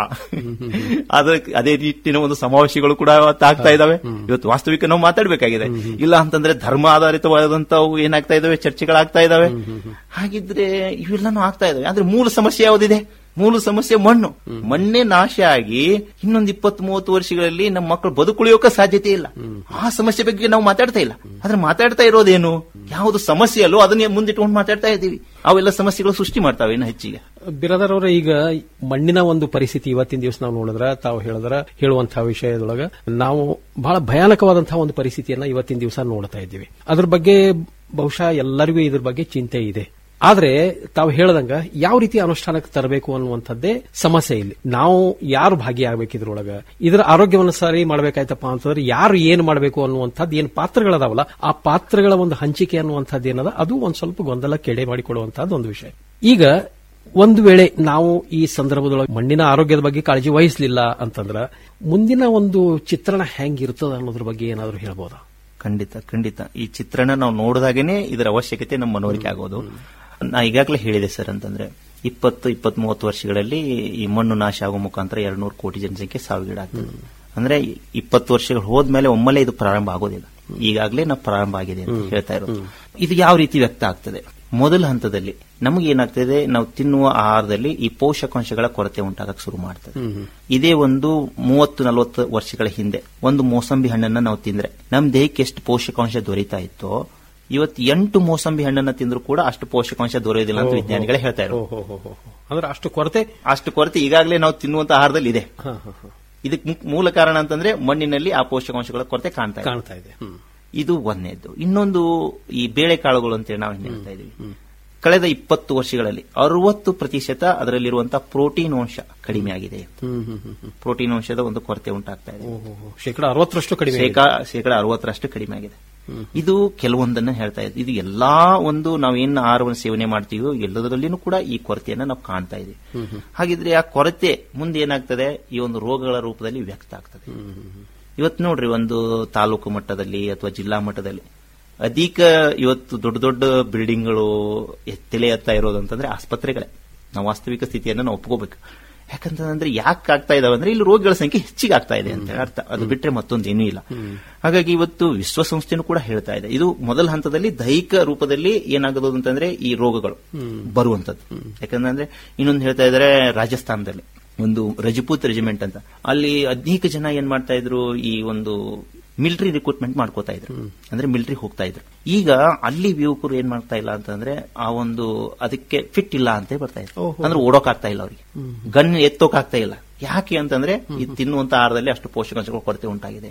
E: ಅದ್ರ ಅದೇ ರೀತಿನ ಒಂದು ಸಮಾವೇಶಗಳು ಕೂಡ ಇವತ್ತು ಆಗ್ತಾ ಇದಾವೆ ಇವತ್ತು ವಾಸ್ತವಿಕ ನಾವು ಮಾತಾಡ್ಬೇಕಾಗಿದೆ ಇಲ್ಲ ಅಂತಂದ್ರೆ ಧರ್ಮ ಆಧಾರಿತವಾದಂತವು ಏನಾಗ್ತಾ ಇದಾವೆ ಚರ್ಚೆಗಳಾಗ್ತಾ ಇದಾವೆ ಹಾಗಿದ್ರೆ ಇವೆಲ್ಲಾನು ಆಗ್ತಾ ಇದಾವೆ ಆದ್ರೆ ಮೂಲ ಸಮಸ್ಯೆ ಯಾವುದಿದೆ ಮೂಲ ಸಮಸ್ಯೆ ಮಣ್ಣು ಮಣ್ಣೇ ನಾಶ ಆಗಿ ಇನ್ನೊಂದು ಇಪ್ಪತ್ತು ಮೂವತ್ತು ವರ್ಷಗಳಲ್ಲಿ ನಮ್ಮ ಮಕ್ಕಳು ಬದುಕುಳಿಯೋಕೆ ಸಾಧ್ಯತೆ ಇಲ್ಲ ಆ ಸಮಸ್ಯೆ ಬಗ್ಗೆ ನಾವು ಮಾತಾಡ್ತಾ ಇಲ್ಲ ಆದ್ರೆ ಮಾತಾಡ್ತಾ ಇರೋದೇನು ಯಾವುದು ಸಮಸ್ಯೆ ಅಲ್ಲೋ ಅದನ್ನೇ ಮುಂದಿಟ್ಕೊಂಡು ಮಾತಾಡ್ತಾ ಇದ್ದೀವಿ ಅವೆಲ್ಲ ಸಮಸ್ಯೆಗಳು ಸೃಷ್ಟಿ ಮಾಡ್ತಾವೆ ಇನ್ನು ಹೆಚ್ಚಿಗೆ
F: ಬಿರದರ್ ಅವರ ಈಗ ಮಣ್ಣಿನ ಒಂದು ಪರಿಸ್ಥಿತಿ ಇವತ್ತಿನ ದಿವಸ ನಾವು ನೋಡಿದ್ರ ತಾವು ಹೇಳಿದ್ರ ಹೇಳುವಂತಹ ವಿಷಯದೊಳಗ ನಾವು ಬಹಳ ಭಯಾನಕವಾದಂತಹ ಒಂದು ಪರಿಸ್ಥಿತಿಯನ್ನ ಇವತ್ತಿನ ದಿವಸ ನೋಡ್ತಾ ಇದ್ದೀವಿ ಅದ್ರ ಬಗ್ಗೆ ಬಹುಶಃ ಎಲ್ಲರಿಗೂ ಇದ್ರ ಬಗ್ಗೆ ಚಿಂತೆ ಇದೆ ಆದ್ರೆ ತಾವು ಹೇಳದಂಗ ಯಾವ ರೀತಿ ಅನುಷ್ಠಾನಕ್ಕೆ ತರಬೇಕು ಅನ್ನುವಂಥದ್ದೇ ಸಮಸ್ಯೆ ಇಲ್ಲಿ ನಾವು ಯಾರು ಭಾಗಿಯಾಗಬೇಕು ಇದ್ರೊಳಗ ಇದರ ಆರೋಗ್ಯವನ್ನು ಸರಿ ಮಾಡ್ಬೇಕಾಯ್ತಪ್ಪ ಅಂತಂದ್ರೆ ಯಾರು ಏನ್ ಮಾಡಬೇಕು ಅನ್ನುವಂಥದ್ದು ಏನ್ ಪಾತ್ರಗಳದಾವಲ್ಲ ಆ ಪಾತ್ರಗಳ ಒಂದು ಹಂಚಿಕೆ ಅನ್ನುವಂಥದ್ದು ಏನದ ಅದು ಒಂದ್ ಸ್ವಲ್ಪ ಗೊಂದಲ ಕೆಡೆ ಮಾಡಿಕೊಡುವಂತಹದ್ದು ಒಂದು ವಿಷಯ ಈಗ ಒಂದು ವೇಳೆ ನಾವು ಈ ಸಂದರ್ಭದೊಳಗೆ ಮಣ್ಣಿನ ಆರೋಗ್ಯದ ಬಗ್ಗೆ ಕಾಳಜಿ ವಹಿಸಲಿಲ್ಲ ಅಂತಂದ್ರ ಮುಂದಿನ ಒಂದು ಚಿತ್ರಣ ಹೆಂಗಿರ್ತದ ಅನ್ನೋದ್ರ ಬಗ್ಗೆ ಏನಾದರೂ ಹೇಳ್ಬೋದಾ
E: ಖಂಡಿತ ಖಂಡಿತ ಈ ಚಿತ್ರಣ ನಾವು ನೋಡಿದಾಗೇನೆ ಇದರ ಅವಶ್ಯಕತೆ ನಮ್ಮ ಮನವರಿಕೆ ಆಗೋದು ನಾ ಈಗಾಗಲೇ ಹೇಳಿದೆ ಸರ್ ಅಂತಂದ್ರೆ ಇಪ್ಪತ್ತು ಇಪ್ಪತ್ತ್ ಮೂವತ್ತು ವರ್ಷಗಳಲ್ಲಿ ಈ ಮಣ್ಣು ನಾಶ ಆಗುವ ಮುಖಾಂತರ ಎರಡ್ನೂರು ಕೋಟಿ ಜನಸಂಖ್ಯೆ ಸಾವಿಗೀಡಾಗ್ತದೆ ಅಂದ್ರೆ ಇಪ್ಪತ್ತು ವರ್ಷಗಳು ಹೋದ್ಮೇಲೆ ಒಮ್ಮೆಲೆ ಇದು ಪ್ರಾರಂಭ ಆಗೋದಿಲ್ಲ ಈಗಾಗಲೇ ನಾವು ಪ್ರಾರಂಭ ಆಗಿದೆ ಅಂತ ಹೇಳ್ತಾ ಇರೋದು ಇದು ಯಾವ ರೀತಿ ವ್ಯಕ್ತ ಆಗ್ತದೆ ಮೊದಲ ಹಂತದಲ್ಲಿ ನಮಗೆ ಏನಾಗ್ತದೆ ನಾವು ತಿನ್ನುವ ಆಹಾರದಲ್ಲಿ ಈ ಪೋಷಕಾಂಶಗಳ ಕೊರತೆ ಉಂಟಾಗಕ್ಕೆ ಶುರು ಮಾಡ್ತದೆ ಇದೇ ಒಂದು ಮೂವತ್ತು ನಲವತ್ತು ವರ್ಷಗಳ ಹಿಂದೆ ಒಂದು ಮೋಸಂಬಿ ಹಣ್ಣನ್ನ ನಾವು ತಿಂದ್ರೆ ನಮ್ ದೇಹಕ್ಕೆ ಎಷ್ಟು ಪೋಷಕಾಂಶ ದೊರೀತಾ ಇತ್ತೋ ಇವತ್ತು ಎಂಟು ಮೋಸಂಬಿ ಹಣ್ಣನ್ನ ತಿಂದ್ರು ಕೂಡ ಅಷ್ಟು ಪೋಷಕಾಂಶ ದೊರೆಯೋದಿಲ್ಲ ಅಂತ ವಿಜ್ಞಾನಿಗಳೇ ಹೇಳ್ತಾ ಇರೋ
F: ಅಂದ್ರೆ ಅಷ್ಟು ಕೊರತೆ
E: ಅಷ್ಟು ಕೊರತೆ ಈಗಾಗಲೇ ನಾವು ತಿನ್ನುವಂತ ಆಹಾರದಲ್ಲಿ ಇದೆ ಇದಕ್ಕೆ ಮುಕ್- ಮೂಲ ಕಾರಣ ಅಂತಂದ್ರೆ ಮಣ್ಣಿನಲ್ಲಿ ಆ ಪೋಷಕಾಂಶಗಳ ಕೊರತೆ ಕಾಣ್ತಾ ಇದೆ
F: ಕಾಣ್ತಾ ಇದೆ
E: ಇದು ಒಂದನೇದ್ದು ಇನ್ನೊಂದು ಈ ಬೇಳೆಕಾಳುಗಳು ಅಂತೇಳಿ ನಾವು ಏನ್ ಹೇಳ್ತಾ ಇದೀವಿ ಕಳೆದ ಇಪ್ಪತ್ತು ವರ್ಷಗಳಲ್ಲಿ ಅರವತ್ತು ಪ್ರತಿಶತ ಅದರಲ್ಲಿರುವಂತಹ ಪ್ರೋಟೀನ್ ಅಂಶ ಕಡಿಮೆ ಆಗಿದೆ ಪ್ರೋಟೀನ್ ಅಂಶದ ಒಂದು ಕೊರತೆ ಉಂಟಾಗ್ತಾ ಇದೆ
F: ಶೇಕಡ ಅರವತ್ತರಷ್ಟು ಕಡಿಮೆ ಆಗಿದೆ.
E: ಶೇಕಡ ಶೇಕಡ ಅರವತ್ತರಷ್ಟು ಕಡಿಮೆ ಆಗಿದೆ ಇದು ಕೆಲವೊಂದನ್ನ ಹೇಳ್ತಾ ಇದೆ ಇದು ಎಲ್ಲಾ ಒಂದು ನಾವೇನ್ ಆಹಾರವನ್ನು ಸೇವನೆ ಮಾಡ್ತೀವೋ ಎಲ್ಲದರಲ್ಲಿನೂ ಕೂಡ ಈ ಕೊರತೆಯನ್ನ ನಾವು ಕಾಣ್ತಾ ಇದೀವಿ ಹಾಗಿದ್ರೆ ಆ ಕೊರತೆ ಮುಂದೆ ಏನಾಗ್ತದೆ ಈ ಒಂದು ರೋಗಗಳ ರೂಪದಲ್ಲಿ ವ್ಯಕ್ತ ಆಗ್ತದೆ ಇವತ್ತು ನೋಡ್ರಿ ಒಂದು ತಾಲೂಕು ಮಟ್ಟದಲ್ಲಿ ಅಥವಾ ಜಿಲ್ಲಾ ಮಟ್ಟದಲ್ಲಿ ಅಧಿಕ ಇವತ್ತು ದೊಡ್ಡ ದೊಡ್ಡ ಬಿಲ್ಡಿಂಗ್ಗಳು ತಲೆ ಎತ್ತಾ ಇರೋದು ಅಂತಂದ್ರೆ ಆಸ್ಪತ್ರೆಗಳೇ ನಾವು ವಾಸ್ತವಿಕ ಸ್ಥಿತಿಯನ್ನು ನಾವು ಒಪ್ಕೋಬೇಕು ಯಾಕಂತಂದ್ರೆ ಯಾಕೆ ಆಗ್ತಾ ಇದಾವೆ ಅಂದ್ರೆ ಇಲ್ಲಿ ರೋಗಿಗಳ ಸಂಖ್ಯೆ ಹೆಚ್ಚಿಗೆ ಆಗ್ತಾ ಇದೆ ಅಂತ ಅರ್ಥ ಅದು ಬಿಟ್ರೆ ಮತ್ತೊಂದೇನೂ ಇಲ್ಲ ಹಾಗಾಗಿ ಇವತ್ತು ವಿಶ್ವಸಂಸ್ಥೆನೂ ಕೂಡ ಹೇಳ್ತಾ ಇದೆ ಇದು ಮೊದಲ ಹಂತದಲ್ಲಿ ದೈಹಿಕ ರೂಪದಲ್ಲಿ ಏನಾಗೋದು ಅಂತಂದ್ರೆ ಈ ರೋಗಗಳು ಬರುವಂತದ್ದು ಯಾಕಂದ್ರೆ ಇನ್ನೊಂದು ಹೇಳ್ತಾ ಇದ್ದಾರೆ ರಾಜಸ್ಥಾನದಲ್ಲಿ ಒಂದು ರಜಪೂತ್ ರೆಜಿಮೆಂಟ್ ಅಂತ ಅಲ್ಲಿ ಅನೇಕ ಜನ ಏನ್ ಮಾಡ್ತಾ ಇದ್ರು ಈ ಒಂದು ಮಿಲಿಟರಿ ರಿಕ್ರೂಟ್ಮೆಂಟ್ ಮಾಡ್ಕೋತಾ ಇದ್ರು ಅಂದ್ರೆ ಮಿಲಿಟರಿ ಹೋಗ್ತಾ ಇದ್ರು ಈಗ ಅಲ್ಲಿ ಯುವಕರು ಏನ್ ಮಾಡ್ತಾ ಇಲ್ಲ ಅಂತಂದ್ರೆ ಆ ಒಂದು ಅದಕ್ಕೆ ಫಿಟ್ ಇಲ್ಲ ಅಂತ ಬರ್ತಾ ಇದ್ರು ಅಂದ್ರೆ ಓಡೋಕ್ ಆಗ್ತಾ ಇಲ್ಲ ಅವ್ರಿಗೆ ಗನ್ ಎತ್ತೋಕ್ ಆಗ್ತಾ ಇಲ್ಲ ಯಾಕೆ ಅಂತಂದ್ರೆ ಈ ತಿನ್ನುವಂತ ಆಹಾರದಲ್ಲಿ ಅಷ್ಟು ಪೋಷಕಾಂಶಗಳ ಕೊರತೆ ಉಂಟಾಗಿದೆ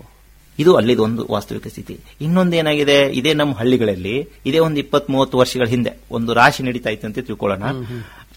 E: ಇದು ಅಲ್ಲಿದು ಒಂದು ವಾಸ್ತವಿಕ ಸ್ಥಿತಿ ಇನ್ನೊಂದು ಏನಾಗಿದೆ ಇದೇ ನಮ್ಮ ಹಳ್ಳಿಗಳಲ್ಲಿ ಇದೇ ಒಂದು ಇಪ್ಪತ್ ಮೂವತ್ತು ವರ್ಷಗಳ ಹಿಂದೆ ಒಂದು ರಾಶಿ ನಡೀತಾ ಇತ್ತು ಅಂತ ತಿಳ್ಕೊಳ್ಳೋಣ